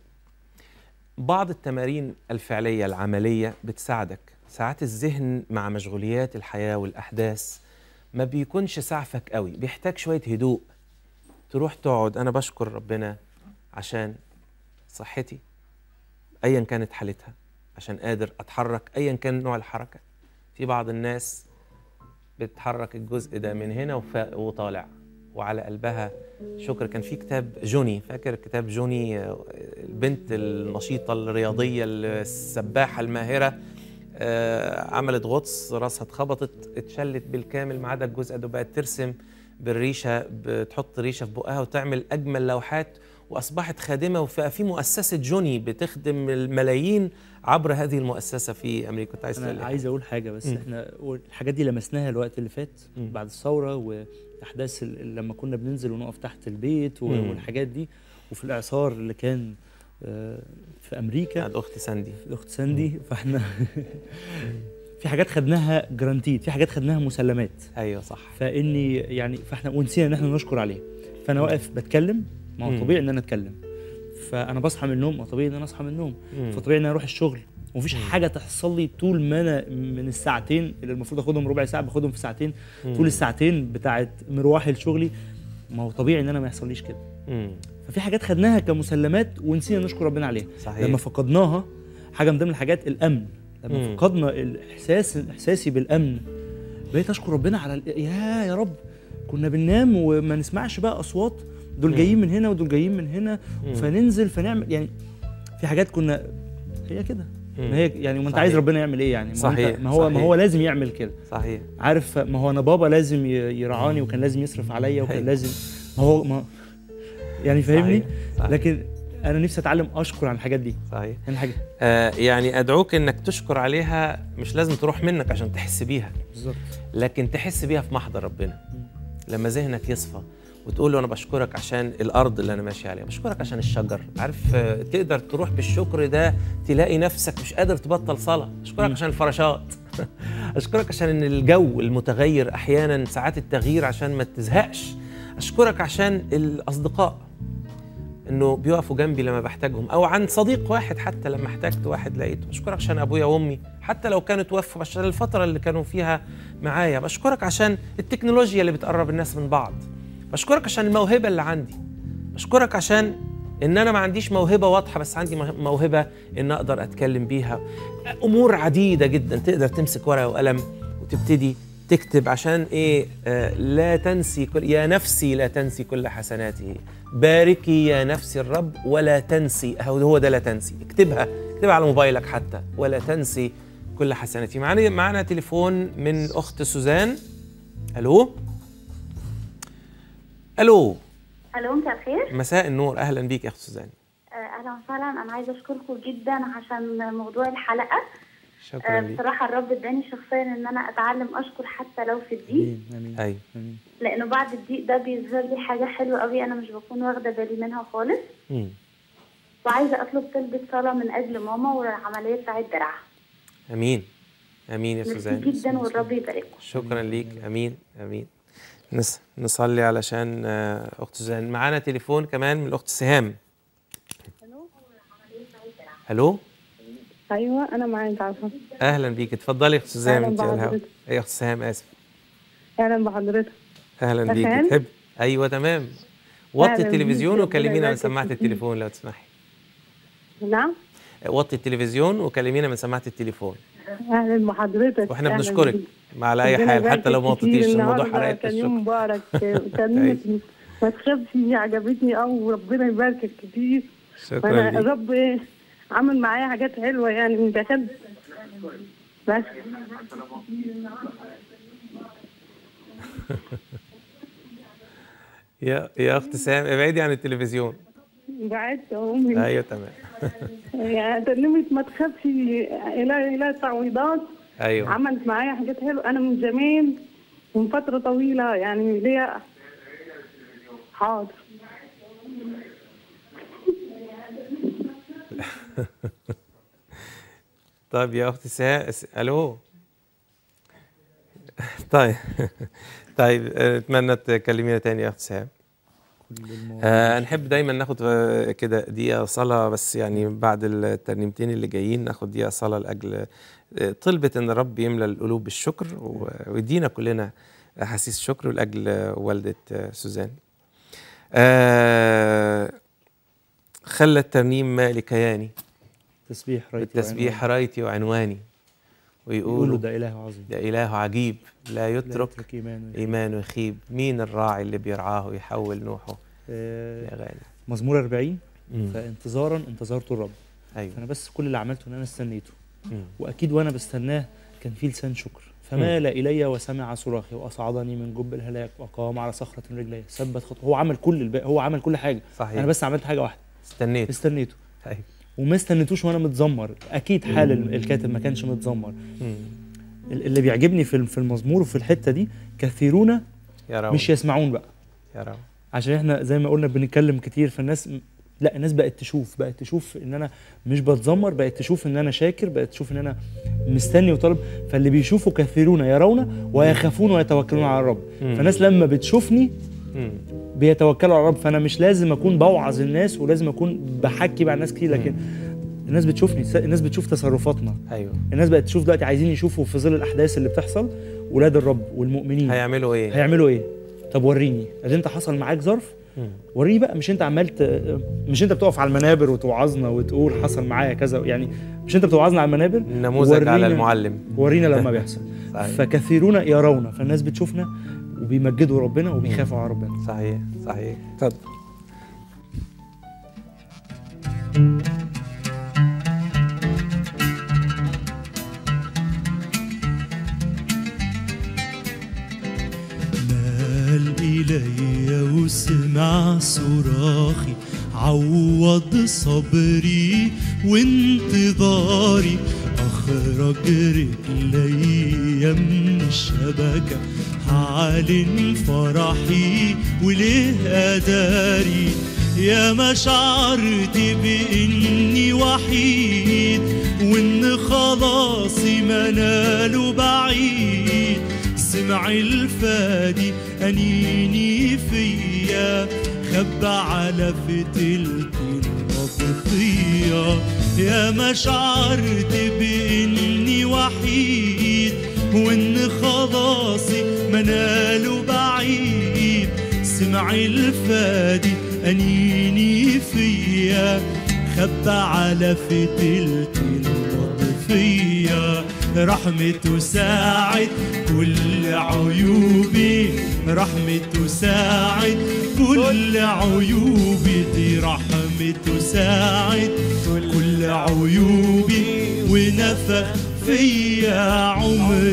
بعض التمارين الفعليه العمليه بتساعدك ساعات الذهن مع مشغوليات الحياه والاحداث ما بيكونش سعفك قوي بيحتاج شويه هدوء تروح تقعد انا بشكر ربنا عشان صحتي ايا كانت حالتها عشان قادر اتحرك ايا كان نوع الحركه في بعض الناس بتحرك الجزء ده من هنا وف- وطالع وعلى قلبها شكر كان في كتاب جوني فاكر كتاب جوني آه، البنت النشيطه الرياضيه السباحه الماهره آه، عملت غطس راسها اتخبطت اتشلت بالكامل ما عدا الجزء ده بقت ترسم بالريشه بتحط ريشه في بقها وتعمل اجمل لوحات واصبحت خادمه وفي في مؤسسه جوني بتخدم الملايين عبر هذه المؤسسه في امريكا كنت عايز انا تقول إيه؟ عايز اقول حاجه بس مم. احنا الحاجات دي لمسناها الوقت اللي فات مم. بعد الثوره واحداث ال- لما كنا بننزل ونقف تحت البيت و- مم. والحاجات دي وفي الاعصار اللي كان آه، في امريكا عند اختي ساندي الاخت ساندي فاحنا في حاجات خدناها جرانتيد في حاجات خدناها مسلمات ايوه صح فاني يعني فاحنا ونسينا ان احنا نشكر عليه فانا واقف بتكلم ما هو مم. طبيعي ان انا اتكلم فانا بصحى من النوم ما طبيعي ان انا اصحى من النوم مم. فطبيعي ان انا اروح الشغل ومفيش حاجه تحصل لي طول ما انا من الساعتين اللي المفروض اخدهم ربع ساعه باخدهم في ساعتين طول الساعتين بتاعت مروحي لشغلي ما هو طبيعي ان انا ما يحصليش كده مم. ففي حاجات خدناها كمسلمات ونسينا نشكر ربنا عليها صحيح لما فقدناها حاجه من ضمن الحاجات الامن لما مم. فقدنا الاحساس احساسي بالامن بقيت اشكر ربنا على ال- يا يا رب كنا بننام وما نسمعش بقى اصوات دول مم. جايين من هنا ودول جايين من هنا مم. فننزل فنعمل يعني في حاجات كنا هي كده مم. ما هي يعني ما انت صحيح. عايز ربنا يعمل ايه يعني ما هو صحيح، انت- ما هو ما صحيح. هو لازم يعمل كده صحيح عارف ما هو انا بابا لازم ي- يرعاني وكان لازم يصرف عليا وكان أيوة. لازم ما هو ما يعني فاهمني صحيح. صحيح. لكن انا نفسي اتعلم اشكر عن الحاجات دي صحيح يعني حاجه آه يعني ادعوك انك تشكر عليها مش لازم تروح منك عشان تحس بيها بالظبط لكن تحس بيها في محضر ربنا لما ذهنك يصفى وتقول له انا بشكرك عشان الارض اللي انا ماشي عليها بشكرك عشان الشجر عارف آه، تقدر تروح بالشكر ده تلاقي نفسك مش قادر تبطل صلاه اشكرك عشان الفراشات اشكرك عشان ان الجو المتغير احيانا ساعات التغيير عشان ما تزهقش اشكرك عشان الاصدقاء انه بيقفوا جنبي لما بحتاجهم او عن صديق واحد حتى لما احتجت واحد لقيته اشكرك عشان ابويا وامي حتى لو كانوا توفوا عشان الفتره اللي كانوا فيها معايا بشكرك عشان التكنولوجيا اللي بتقرب الناس من بعض بشكرك عشان الموهبه اللي عندي بشكرك عشان ان انا ما عنديش موهبه واضحه بس عندي مه- موهبه ان اقدر اتكلم بيها امور عديده جدا تقدر تمسك ورقه وقلم وتبتدي تكتب عشان ايه آه لا تنسي كل يا نفسي لا تنسي كل حسناته باركي يا نفسي الرب ولا تنسي هو هو ده لا تنسي اكتبها اكتبها على موبايلك حتى ولا تنسي كل حسناتي معانا معانا تليفون من اخت سوزان الو الو الو مساء الخير مساء النور اهلا بيك يا اخت سوزان آه، اهلا وسهلا انا عايزه اشكركم جدا عشان موضوع الحلقه شكرا آه، ليك بصراحه الرب اداني شخصيا ان انا اتعلم اشكر حتى لو في الضيق امين امين ايوه امين لانه بعد الضيق ده بيظهر لي حاجه حلوه قوي انا مش بكون واخده بالي منها خالص مم. وعايزه اطلب طلبة صلاه من اجل ماما والعمليه بتاعت درعها امين امين يا ميرسي سوزان جدا والرب يبارككم شكرا ليك امين امين نس نصلي علشان آه، اخت سوزان معانا تليفون كمان من الاخت سهام الو ايوه انا معاك عارفه اهلا بيك اتفضلي يا اخت سوزان أهلاً انت على الهوا بحضرتك. ايه يا اخت سهام اسف اهلا بحضرتك اهلا بيك سهام؟ تحب ايوه تمام وطي أهلاً التلفزيون بيك، وكلمينا ربنا من يبارك سماعه فيك. التليفون لو تسمحي نعم وطي التلفزيون وكلمينا من سماعه التليفون اهلا بحضرتك واحنا أهلاً بنشكرك بيك. مع على اي ربنا حال حتى لو ما يبارك كتير. وطيتيش الموضوع النهاردة حرقت كان يوم الشكر مبارك كلمتني ما تخافش هي عجبتني قوي وربنا يباركك كتير شكرا وانا ليك الرب إيه عمل معايا حاجات حلوه يعني من كتب بس يا يا اخت سهام ابعدي عن التلفزيون بعدت امي ايوه تمام يعني ترنيمة ما تخافش إلى إلى تعويضات ايوه عملت معايا حاجات حلوه انا من زمان من فتره طويله يعني ليا حاضر طيب يا اختي سهام س- الو طيب طيب آه، اتمنى تكلمينا تاني يا اخت سهام آه نحب دايما ناخد آه، كده دقيقه صلاه بس يعني بعد الترنيمتين اللي جايين ناخد دقيقه صلاه لاجل آه، طلبة ان الرب يملى القلوب بالشكر و- ويدينا كلنا احاسيس شكر لاجل آه، والده آه، سوزان آه خلى الترنيم مالي كياني تسبيح رايتي بالتسبيح رايتي وعنواني يقولوا ويقولوا ده اله عظيم ده إله عجيب لا لا يترك يترك ايمانه إيمانه يخيب مين الراعي اللي بيرعاه ويحول نوحه آه، يا غالي مزمور 40 مم. فانتظارا انتظرت الرب أيوه فانا بس كل اللي عملته ان انا استنيته مم. واكيد وانا بستناه كان في لسان شكر فمال الي وسمع صراخي واصعدني من جب الهلاك وقام على صخره رجلي ثبت خطوه هو عمل كل الباقي هو عمل كل حاجه صحيح انا بس عملت حاجه واحده استنيت استنيته أيوه وما استنيتوش وانا متذمر اكيد حال ال- الكاتب ما كانش متذمر مم. ال- اللي بيعجبني في الم- في المزمور وفي الحته دي كثيرون يا رب مش يسمعون بقى يا رب عشان احنا زي ما قلنا بنتكلم كتير فالناس م- لا الناس بقت تشوف بقت تشوف ان انا مش بتذمر بقت تشوف ان انا شاكر بقت تشوف ان انا مستني وطالب فاللي بيشوفوا كثيرون يرون ويخافون ويتوكلون على الرب مم. فالناس لما بتشوفني مم. بيتوكلوا على الرب فانا مش لازم اكون بوعظ الناس ولازم اكون بحكي مع الناس كتير لكن الناس بتشوفني الناس بتشوف تصرفاتنا أيوه الناس بقت تشوف دلوقتي عايزين يشوفوا في ظل الاحداث اللي بتحصل ولاد الرب والمؤمنين هيعملوا إيه؟ هيعملوا ايه طب وريني ادي انت حصل معاك ظرف مم. وريني بقى مش انت عمال ت... مش انت بتقف على المنابر وتوعظنا وتقول حصل معايا كذا يعني مش انت بتوعظنا على المنابر نموذج على ورينا- المعلم ورينا لما بيحصل صحيح. فكثيرون يرون فالناس بتشوفنا وبيمجدوا ربنا وبيخافوا على ربنا صحيح صحيح اتفضل إلي وسمع صراخي عوض صبري وانتظاري أخرج رجلي من الشبكة هعلن فرحي وليه أداري يا ما شعرت بإني وحيد وإن خلاصي مناله بعيد سمع الفادي أنيني فيا خبى على فتلتي المطفية يا ما شعرت بإني وحيد وإن خلاصي مناله بعيد سمع الفادي أنيني فيا خبى على فتلتي المطفية رحمته ساعد كل عيوبي رحمته ساعد كل عيوبي دي رحمته ساعد كل عيوبي ونفخ فيا عمر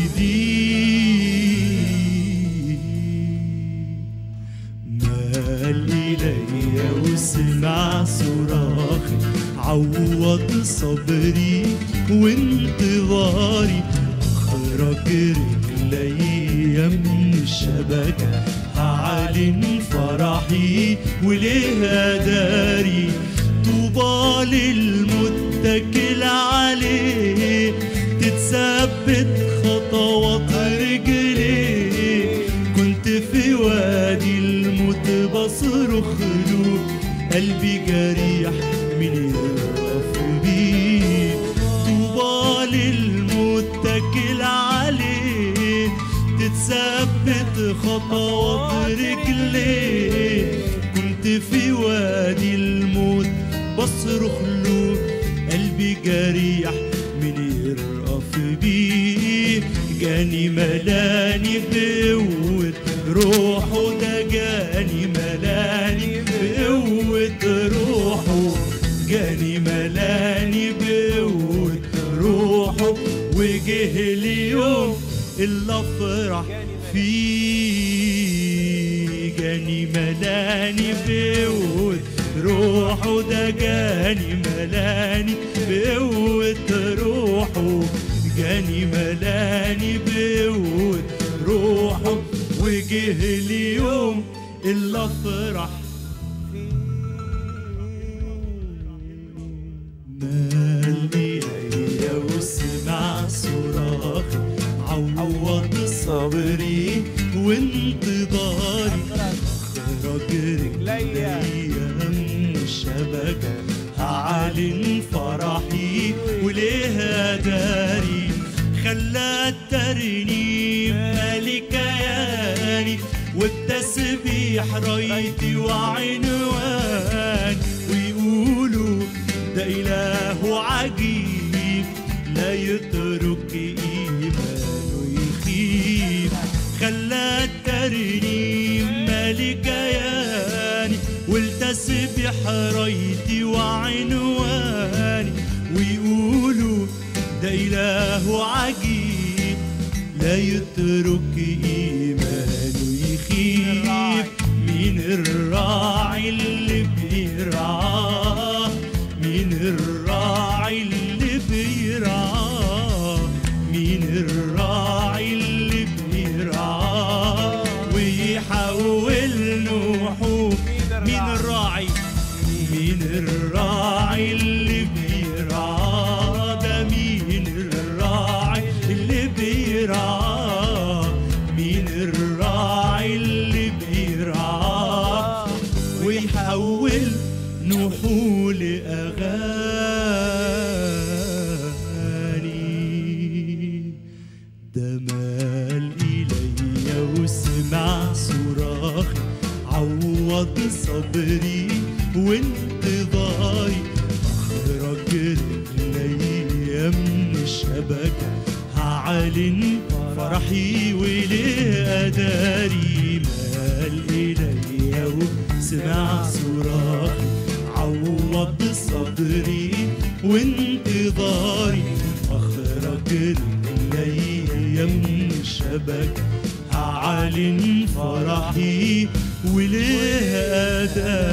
جديد مال إلي وسمع صراخي عوض صبري وانتظاري أخرج رجلي من الشبكة هعلن فرحي وليه أداري طوبى للمتكل عليه تتثبت خطوات رجليه كنت في وادي الموت بصرخ له قلبي جريح من يرأف بيه طوبى للمتكل عليه تتثبت خطوات رجليه كنت في وادي الموت بصرخ له قلبي جريح من يرأف بيه جاني ملاني بقوة روحه ده جاني ملاني بقوة روحه جاني ملاني بقوة روحه وجه اليوم اللي افرح فيه جاني ملاني بقوة روحه ده جاني ملاني بقوة روحه جاني ملاني بقوة روحه وجه اليوم اللي افرح مال إلي وسمع صراخي عوض صبري وانتظاري أخرج رجلي من الشبكة هعلن فرحي وليه داري خلى الترنيم مالك ياني والتسبيح رايتي وعنوان ويقولوا ده إله عجيب لا يترك إيمانه يخيب خلى الترنيم مالك ياني والتسبيح رايتي وعنواني ويقولوا ده إله عجيب لا يترك إيمانه يخيب مين الراعي اللي بيرعاه مين الراعي اللي بيرعاه مين الراعي اللي بيرعاه ويحول نوحه مين الراعي مين الراعي اللي بيرعاه ده مين الراعي اللي بيرعاه مين الراعي اللي بيرعاه ويحول نحول أغاني ده مال إلي وسمع صراخي عوض صبري وانتظاري أخرج رجلي من الشبكة هعلن فرحي وليه أداري مال إلي وسمع صراخي عوض صبري وانتظاري أخرج رجلي من الشبكة هعلن فرحي وليه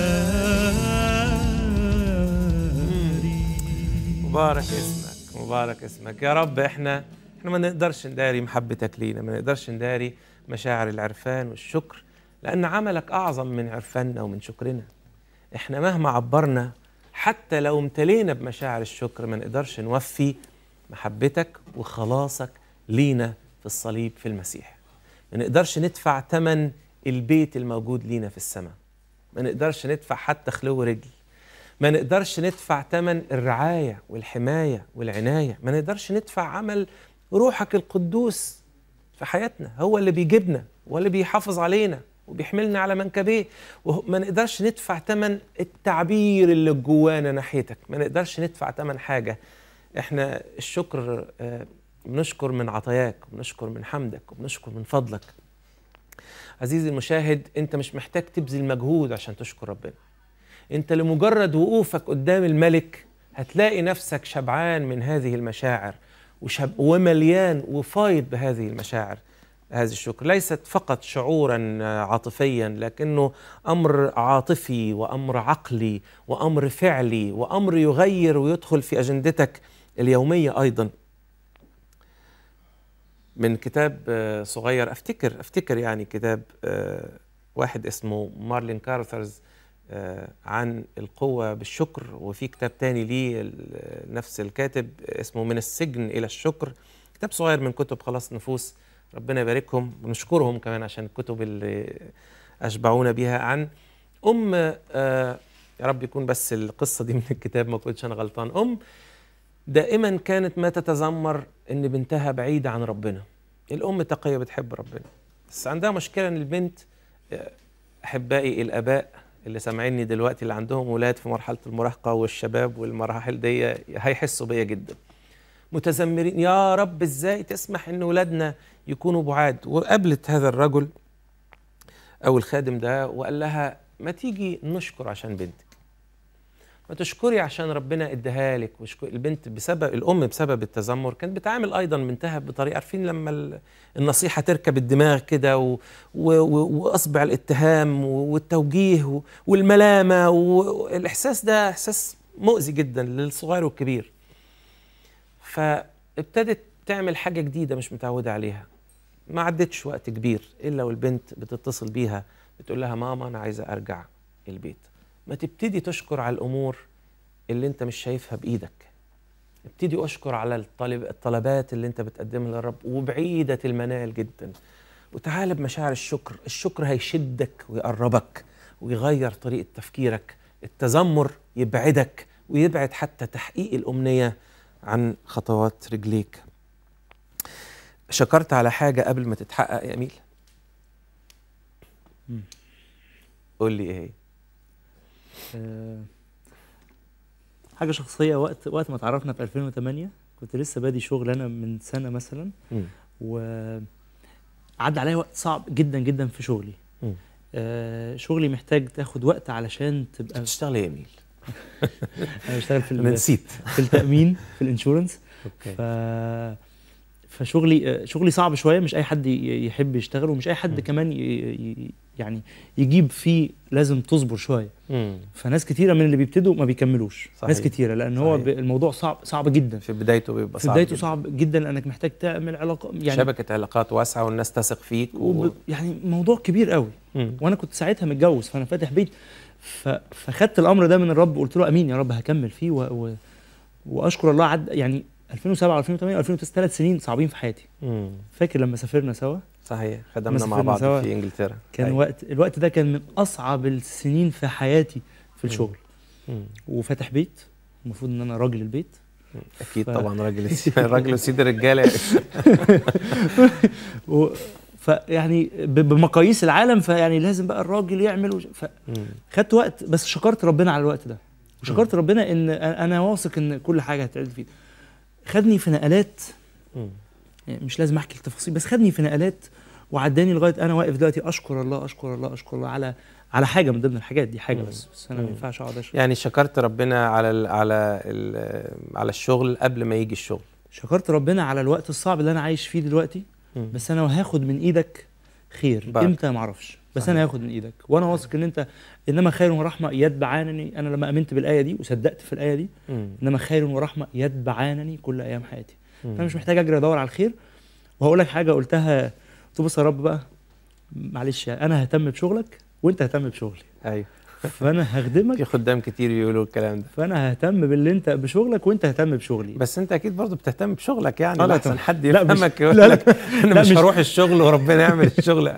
أداري مبارك اسمك مبارك اسمك يا رب احنا احنا ما نقدرش نداري محبتك لينا ما نقدرش نداري مشاعر العرفان والشكر لان عملك اعظم من عرفاننا ومن شكرنا احنا مهما عبرنا حتى لو امتلينا بمشاعر الشكر ما نقدرش نوفي محبتك وخلاصك لينا في الصليب في المسيح ما نقدرش ندفع ثمن البيت الموجود لينا في السماء ما نقدرش ندفع حتى خلو رجل ما نقدرش ندفع ثمن الرعاية والحماية والعناية ما نقدرش ندفع عمل روحك القدوس في حياتنا هو اللي بيجيبنا هو اللي بيحافظ علينا وبيحملنا على منكبيه وما نقدرش ندفع ثمن التعبير اللي جوانا ناحيتك ما نقدرش ندفع ثمن حاجة احنا الشكر آه، بنشكر من عطاياك وبنشكر من حمدك وبنشكر من فضلك عزيزي المشاهد انت مش محتاج تبذل مجهود عشان تشكر ربنا انت لمجرد وقوفك قدام الملك هتلاقي نفسك شبعان من هذه المشاعر وشب ومليان وفايض بهذه المشاعر هذا الشكر ليست فقط شعورا عاطفيا لكنه امر عاطفي وامر عقلي وامر فعلي وامر يغير ويدخل في اجندتك اليوميه ايضا من كتاب آه، صغير افتكر افتكر يعني كتاب آه، واحد اسمه مارلين كارثرز آه، عن القوة بالشكر وفي كتاب تاني ليه ال- نفس الكاتب اسمه من السجن إلى الشكر كتاب صغير من كتب خلاص نفوس ربنا يباركهم ونشكرهم كمان عشان الكتب اللي أشبعونا بها عن أم آه، يا رب يكون بس القصة دي من الكتاب ما كنتش أنا غلطان أم دائما كانت ما تتذمر ان بنتها بعيده عن ربنا الام تقيه بتحب ربنا بس عندها مشكله ان البنت آه، احبائي الاباء اللي سامعيني دلوقتي اللي عندهم ولاد في مرحله المراهقه والشباب والمراحل دي هيحسوا بيا جدا متذمرين يا رب ازاي تسمح ان ولادنا يكونوا بعاد وقابلت هذا الرجل او الخادم ده وقال لها ما تيجي نشكر عشان بنتك ما تشكري عشان ربنا اداها لك وشكر البنت بسبب الام بسبب التذمر كانت بتعامل ايضا بنتها بطريقه عارفين لما ال- النصيحه تركب الدماغ كده و- و- و- واصبع الاتهام و- والتوجيه و- والملامه والاحساس ده احساس مؤذي جدا للصغير والكبير فابتدت تعمل حاجه جديده مش متعوده عليها ما عدتش وقت كبير الا والبنت بتتصل بيها بتقول لها ماما انا عايزه ارجع البيت ما تبتدي تشكر على الامور اللي انت مش شايفها بايدك ابتدي اشكر على الطلب الطلبات اللي انت بتقدمها للرب وبعيده المنال جدا وتعالى بمشاعر الشكر الشكر هيشدك ويقربك ويغير طريقه تفكيرك التذمر يبعدك ويبعد حتى تحقيق الامنيه عن خطوات رجليك شكرت على حاجه قبل ما تتحقق يا اميل مم. قول لي ايه هي آه، حاجه شخصيه وقت وقت ما اتعرفنا في 2008 كنت لسه بادي شغل انا من سنه مثلا مم. وعدى عليا وقت صعب جدا جدا في شغلي مم. آه شغلي محتاج تاخد وقت علشان تبقى بتشتغل ايه يا اميل انا بشتغل في انا ال- نسيت في التامين في الانشورنس اوكي ف فشغلي آه، شغلي صعب شويه مش اي حد ي- يحب يشتغل ومش اي حد مم. كمان ي... ي... يعني يجيب فيه لازم تصبر شويه مم. فناس كتيره من اللي بيبتدوا ما بيكملوش صحيح. ناس كتيره لان هو صحيح. ب... الموضوع صعب صعب جدا في بدايته بيبقى في صعب بدايته جداً. صعب جدا لانك محتاج تعمل علاقه يعني شبكه علاقات واسعه والناس تثق فيك و... وب... يعني موضوع كبير قوي مم. وانا كنت ساعتها متجوز فانا فاتح بيت ف... فخدت الامر ده من الرب وقلت له امين يا رب هكمل فيه و... و... واشكر الله عد يعني 2007 2008 2009 ثلاث سنين صعبين في حياتي مم. فاكر لما سافرنا سوا صحيح خدمنا لما مع سافرنا بعض سوا في انجلترا كان أيوة. وقت الوقت ده كان من اصعب السنين في حياتي في مم. الشغل مم. وفاتح بيت المفروض ان انا راجل البيت اكيد ف- طبعا راجل راجل وسيد الرجاله و... فيعني ب... بمقاييس العالم فيعني لازم بقى الراجل يعمل وش... ف... مم. خدت وقت بس شكرت ربنا على الوقت ده وشكرت ربنا ان انا واثق ان كل حاجه هتعدل فيه خدني في نقلات مم. يعني مش لازم احكي التفاصيل بس خدني في نقلات وعداني لغايه انا واقف دلوقتي اشكر الله اشكر الله اشكر الله على على حاجه من ضمن الحاجات دي حاجه مم. بس بس انا ما مم. ينفعش اقعد اشكر يعني شكرت ربنا على ال على ال على الشغل قبل ما يجي الشغل شكرت ربنا على الوقت الصعب اللي انا عايش فيه دلوقتي مم. بس انا هاخد من ايدك خير بركة. امتى ما اعرفش بس صحيح. انا هاخد من ايدك وانا واثق ان انت انما خير ورحمه يتبعانني انا لما امنت بالايه دي وصدقت في الايه دي مم. انما خير ورحمه يتبعانني كل ايام حياتي مم. انا مش محتاج اجري ادور على الخير وهقول لك حاجه قلتها قلت بص يا رب بقى معلش انا ههتم بشغلك وانت اهتم بشغلي ايوه فانا هخدمك في خدام كتير بيقولوا الكلام ده فانا ههتم باللي انت بشغلك وانت اهتم بشغلي بس انت اكيد برضو بتهتم بشغلك يعني آه، لا احسن طبعا. حد لا، مش- يفهمك يقول لا، لا. لك انا لا، مش مش- هروح الشغل وربنا يعمل الشغل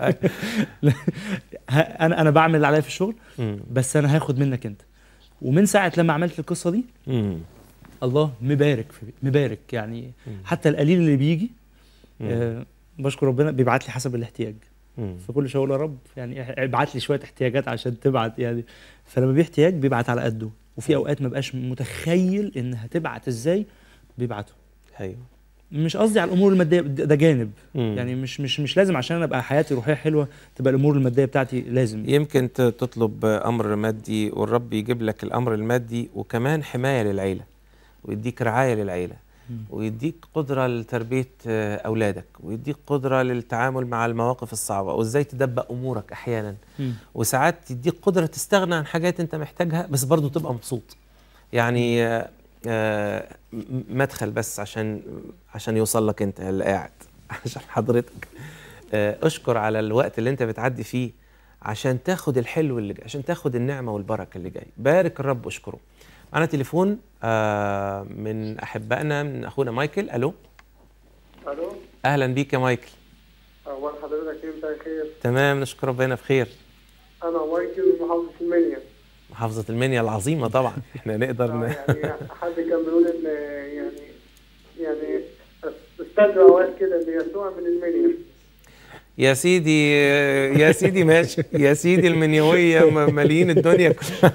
ه- انا انا بعمل اللي عليا في الشغل مم. بس انا هاخد منك انت ومن ساعه لما عملت القصه دي مم. الله مبارك في مبارك يعني مم. حتى القليل اللي بيجي مم. آه بشكر ربنا بيبعت لي حسب الاحتياج مم. فكل شويه اقول يا رب يعني ابعت لي شويه احتياجات عشان تبعت يعني فلما بيحتياج بيبعت على قده وفي اوقات ما بقاش متخيل ان هتبعت ازاي بيبعته ايوه مش قصدي على الامور الماديه ده ده جانب مم. يعني مش مش مش لازم عشان انا ابقى حياتي روحيه حلوه تبقى الامور الماديه بتاعتي لازم يمكن ت- تطلب امر مادي والرب يجيب لك الامر المادي وكمان حمايه للعيله ويديك رعايه للعيله مم. ويديك قدره لتربيه آه، اولادك ويديك قدره للتعامل مع المواقف الصعبه وازاي تدبق امورك احيانا مم. وساعات يديك قدره تستغنى عن حاجات انت محتاجها بس برضو تبقى مبسوط يعني آه، آه، م- مدخل بس عشان عشان يوصل لك انت اللي قاعد عشان حضرتك آه، اشكر على الوقت اللي انت بتعدي فيه عشان تاخد الحلو اللي جاي عشان تاخد النعمه والبركه اللي جاي بارك الرب اشكره معنا تليفون آه، من احبائنا من اخونا مايكل الو الو اهلا بيك يا مايكل اخبار حضرتك ايه مساء الخير تمام نشكر ربنا بخير انا مايكل من محافظه المنيا محافظه المنيا العظيمه طبعا احنا نقدر آه، ن... يعني حد كان بيقول ان يعني يعني استدعى اوقات كده ان يسوع من المنيا يا سيدي يا سيدي ماشي يا سيدي المنيوية م- مالين الدنيا كلها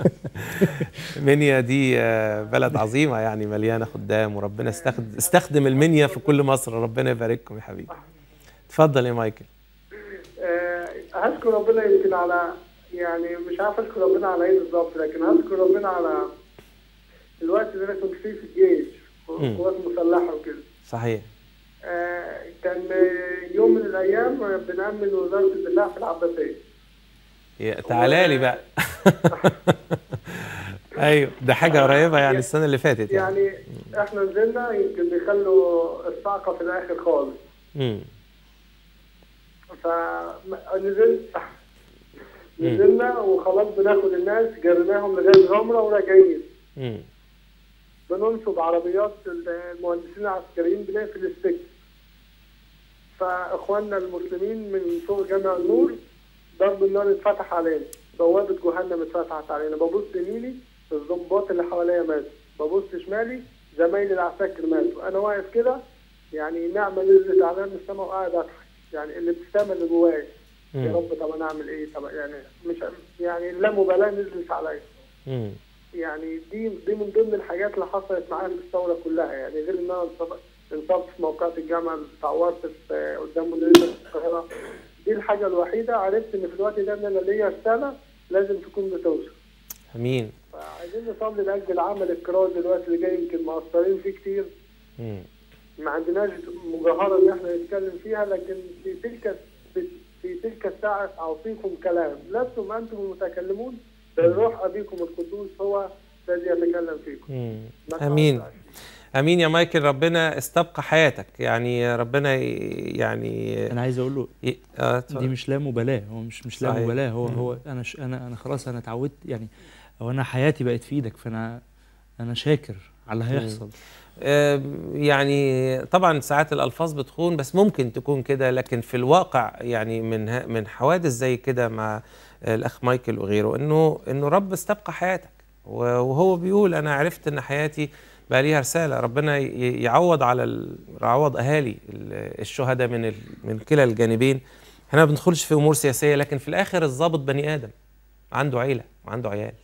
منيا دي آه، بلد عظيمة يعني مليانة خدام وربنا استخدم استخدم المنيا في كل مصر ربنا يبارككم يا حبيبي اتفضل يا مايكل آه، هشكر ربنا يمكن على يعني مش عارف اشكر ربنا على ايه بالظبط لكن هشكر ربنا على الوقت اللي انا كنت فيه في الجيش مم. قوات مسلحه وكده صحيح آه، كان آه، يوم من الايام آه، بنأمن وزاره الدفاع في العباسيه يا- تعالى لي بقى ايوه ده حاجة قريبة يعني السنة اللي فاتت يعني يعني احنا نزلنا يمكن بيخلوا الصعقه في الاخر خالص مم. فنزلت نزلنا وخلاص بناخد الناس جريناهم لغايه غمره وراجعين مم. بننصب عربيات المهندسين العسكريين بنقفل السجن فاخواننا المسلمين من فوق جامع النور ضرب النار اتفتح علينا بوابه جهنم اتفتحت علينا ببص يميني الضباط اللي حواليا ماتوا ببص شمالي زمايلي العساكر ماتوا انا واقف كده يعني نعمه نزلت عليا من السماء وقاعد اضحك يعني الابتسامه اللي جوايا يا مم. رب طب انا اعمل ايه طب يعني مش يعني لا مبالاه نزلت عليا مم. يعني دي دي من ضمن الحاجات اللي حصلت معايا في الثوره كلها يعني غير ان انا انصب- انصبت في موقعة الجامعه اتعورت في قدام مديريه القاهره دي الحاجه الوحيده عرفت ان في الوقت ده ان انا ليا رساله لازم تكون بتوصل امين فعايزين نصلي لاجل العمل الكرازي دلوقتي اللي جاي يمكن مقصرين فيه كتير مم. ما عندناش مجاهره ان احنا نتكلم فيها لكن في تلك في, في تلك الساعه اعطيكم كلام لستم انتم المتكلمون بل روح ابيكم القدوس هو الذي يتكلم فيكم مم. نسأل امين الله. امين يا مايكل ربنا استبقى حياتك يعني ربنا ي- يعني انا عايز اقول له ي- آه، دي اتفضل. مش لا مبالاه هو مش مش لا صحيح. مبالاه هو مم. هو انا ش انا انا خلاص انا اتعودت يعني او انا حياتي بقت في ايدك فانا انا شاكر على اللي هيحصل آه، يعني طبعا ساعات الالفاظ بتخون بس ممكن تكون كده لكن في الواقع يعني من ه- من حوادث زي كده مع آه، الاخ مايكل وغيره انه انه رب استبقى حياتك و- وهو بيقول انا عرفت ان حياتي بقى ليها رساله ربنا ي- يعوض على ال- يعوض اهالي ال- الشهداء من ال- من كلا الجانبين احنا ما بندخلش في امور سياسيه لكن في الاخر الضابط بني ادم عنده عيله وعنده عيال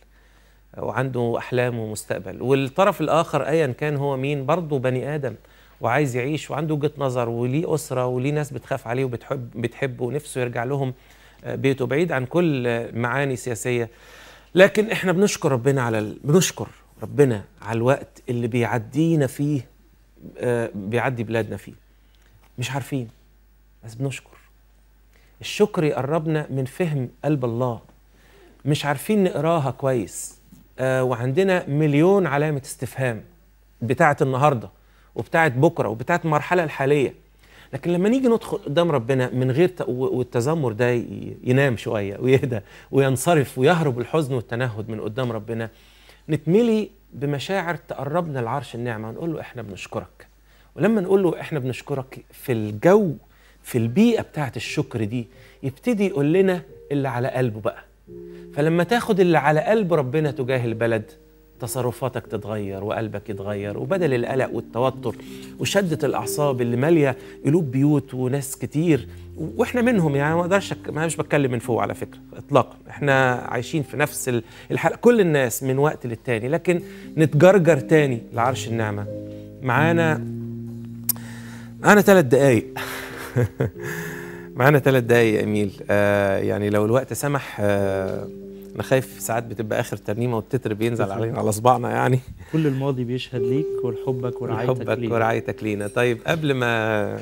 وعنده احلام ومستقبل والطرف الاخر ايا كان هو مين برضه بني ادم وعايز يعيش وعنده وجهه نظر وليه اسره وليه ناس بتخاف عليه وبتحب بتحبه ونفسه يرجع لهم آه، بيته بعيد عن كل آه، معاني سياسيه لكن احنا بنشكر ربنا على ال... بنشكر ربنا على الوقت اللي بيعدينا فيه آه، بيعدي بلادنا فيه مش عارفين بس بنشكر الشكر يقربنا من فهم قلب الله مش عارفين نقراها كويس آه وعندنا مليون علامة استفهام بتاعة النهاردة وبتاعة بكرة وبتاعة المرحلة الحالية لكن لما نيجي ندخل قدام ربنا من غير ت... و- والتذمر ده ي- ينام شوية ويهدى وينصرف ويهرب الحزن والتنهد من قدام ربنا نتملي بمشاعر تقربنا لعرش النعمة ونقول له احنا بنشكرك ولما نقول له احنا بنشكرك في الجو في البيئة بتاعت الشكر دي يبتدي يقول لنا اللي على قلبه بقى فلما تاخد اللي على قلب ربنا تجاه البلد تصرفاتك تتغير وقلبك يتغير وبدل القلق والتوتر وشدة الأعصاب اللي مالية قلوب بيوت وناس كتير واحنا منهم يعني ما اقدرش أك- ما مش بتكلم من فوق على فكره اطلاقا احنا عايشين في نفس ال- الحلقه كل الناس من وقت للتاني لكن نتجرجر تاني لعرش النعمه معانا معانا ثلاث دقايق معانا ثلاث دقايق يا اميل آه يعني لو الوقت سمح آه انا خايف ساعات بتبقى اخر ترنيمه والتتر بينزل علينا على صباعنا يعني كل الماضي بيشهد ليك ولحبك ورعايتك حبك لينا. ورعايتك لينا طيب قبل ما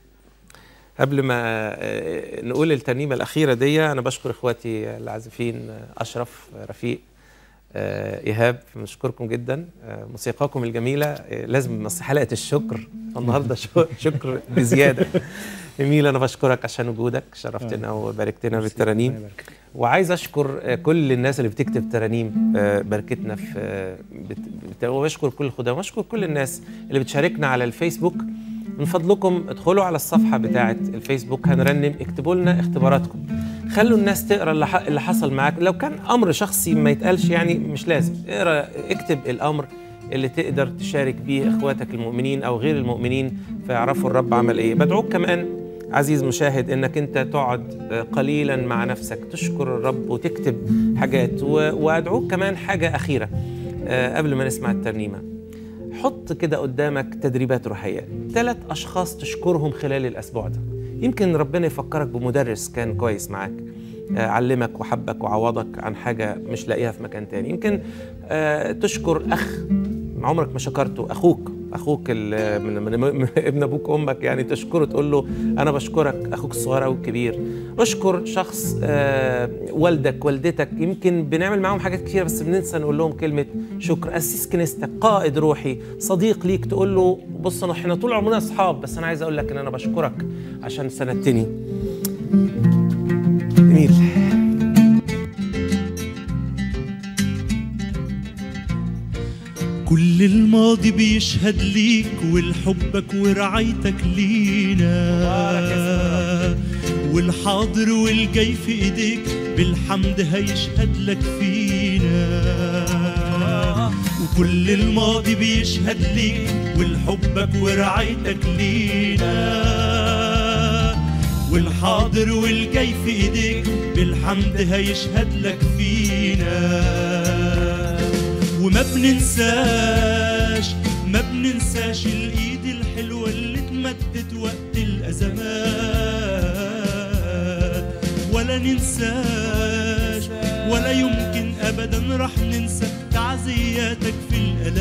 قبل ما آه، نقول الترنيمه الاخيره دي انا بشكر اخواتي العازفين آه، اشرف آه، رفيق آه، ايهاب بنشكركم جدا آه، موسيقاكم الجميله آه، لازم بس حلقه الشكر النهارده شو- شكر بزياده جميل انا بشكرك عشان وجودك شرفتنا وباركتنا بالترانيم ربنا يبارك. وعايز اشكر آه، كل الناس اللي بتكتب ترانيم آه، باركتنا في آه، بت... بت... وبشكر كل الخدام واشكر كل الناس اللي بتشاركنا على الفيسبوك من فضلكم ادخلوا على الصفحه بتاعه الفيسبوك هنرنم اكتبوا لنا اختباراتكم خلوا الناس تقرا اللي, ح... اللي حصل معاك لو كان امر شخصي ما يتقالش يعني مش لازم اقرا اكتب الامر اللي تقدر تشارك بيه اخواتك المؤمنين او غير المؤمنين فيعرفوا الرب عمل ايه بدعوك كمان عزيز مشاهد انك انت تقعد آه، قليلا مع نفسك تشكر الرب وتكتب حاجات و- وادعوك كمان حاجه اخيره آه، قبل ما نسمع الترنيمه حط كده قدامك تدريبات روحيه ثلاث اشخاص تشكرهم خلال الاسبوع ده يمكن ربنا يفكرك بمدرس كان كويس معاك آه، علمك وحبك وعوضك عن حاجه مش لاقيها في مكان تاني يمكن آه، تشكر اخ عمرك ما شكرته اخوك اخوك ال- من, من, من ابن ابوك وامك يعني تشكره تقول له انا بشكرك اخوك الصغير او الكبير اشكر شخص آه، والدك والدتك يمكن بنعمل معاهم حاجات كتيره بس بننسى نقول لهم كلمه شكر اسيس كنيستك قائد روحي صديق ليك تقول له بص أنا- احنا طول عمرنا اصحاب بس انا عايز اقول لك ان انا بشكرك عشان سندتني جميل كل الماضي بيشهد ليك ولحبك ورعايتك لينا والحاضر والجاي في ايديك بالحمد هيشهد لك فينا وكل الماضي بيشهد ليك ولحبك ورعايتك لينا والحاضر والجاي في ايديك بالحمد هيشهد لك فينا وما بننساش ما بننساش الايد الحلوة اللي اتمدت وقت الازمات ولا ننساش ولا يمكن ابدا راح ننسى تعزياتك في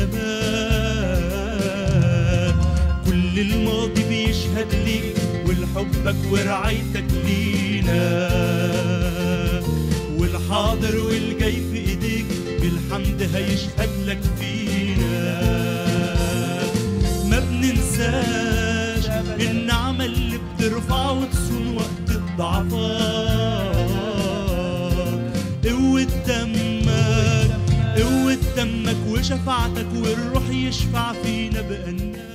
الالمات كل الماضي بيشهد ليك ولحبك ورعايتك لينا والحاضر والجاي في ايديك بالحمد هيشهد لك فينا ما بننساش النعمة اللي بترفع وتصون وقت الضعفات قوة دمك قوة دمك وشفاعتك والروح يشفع فينا بأنك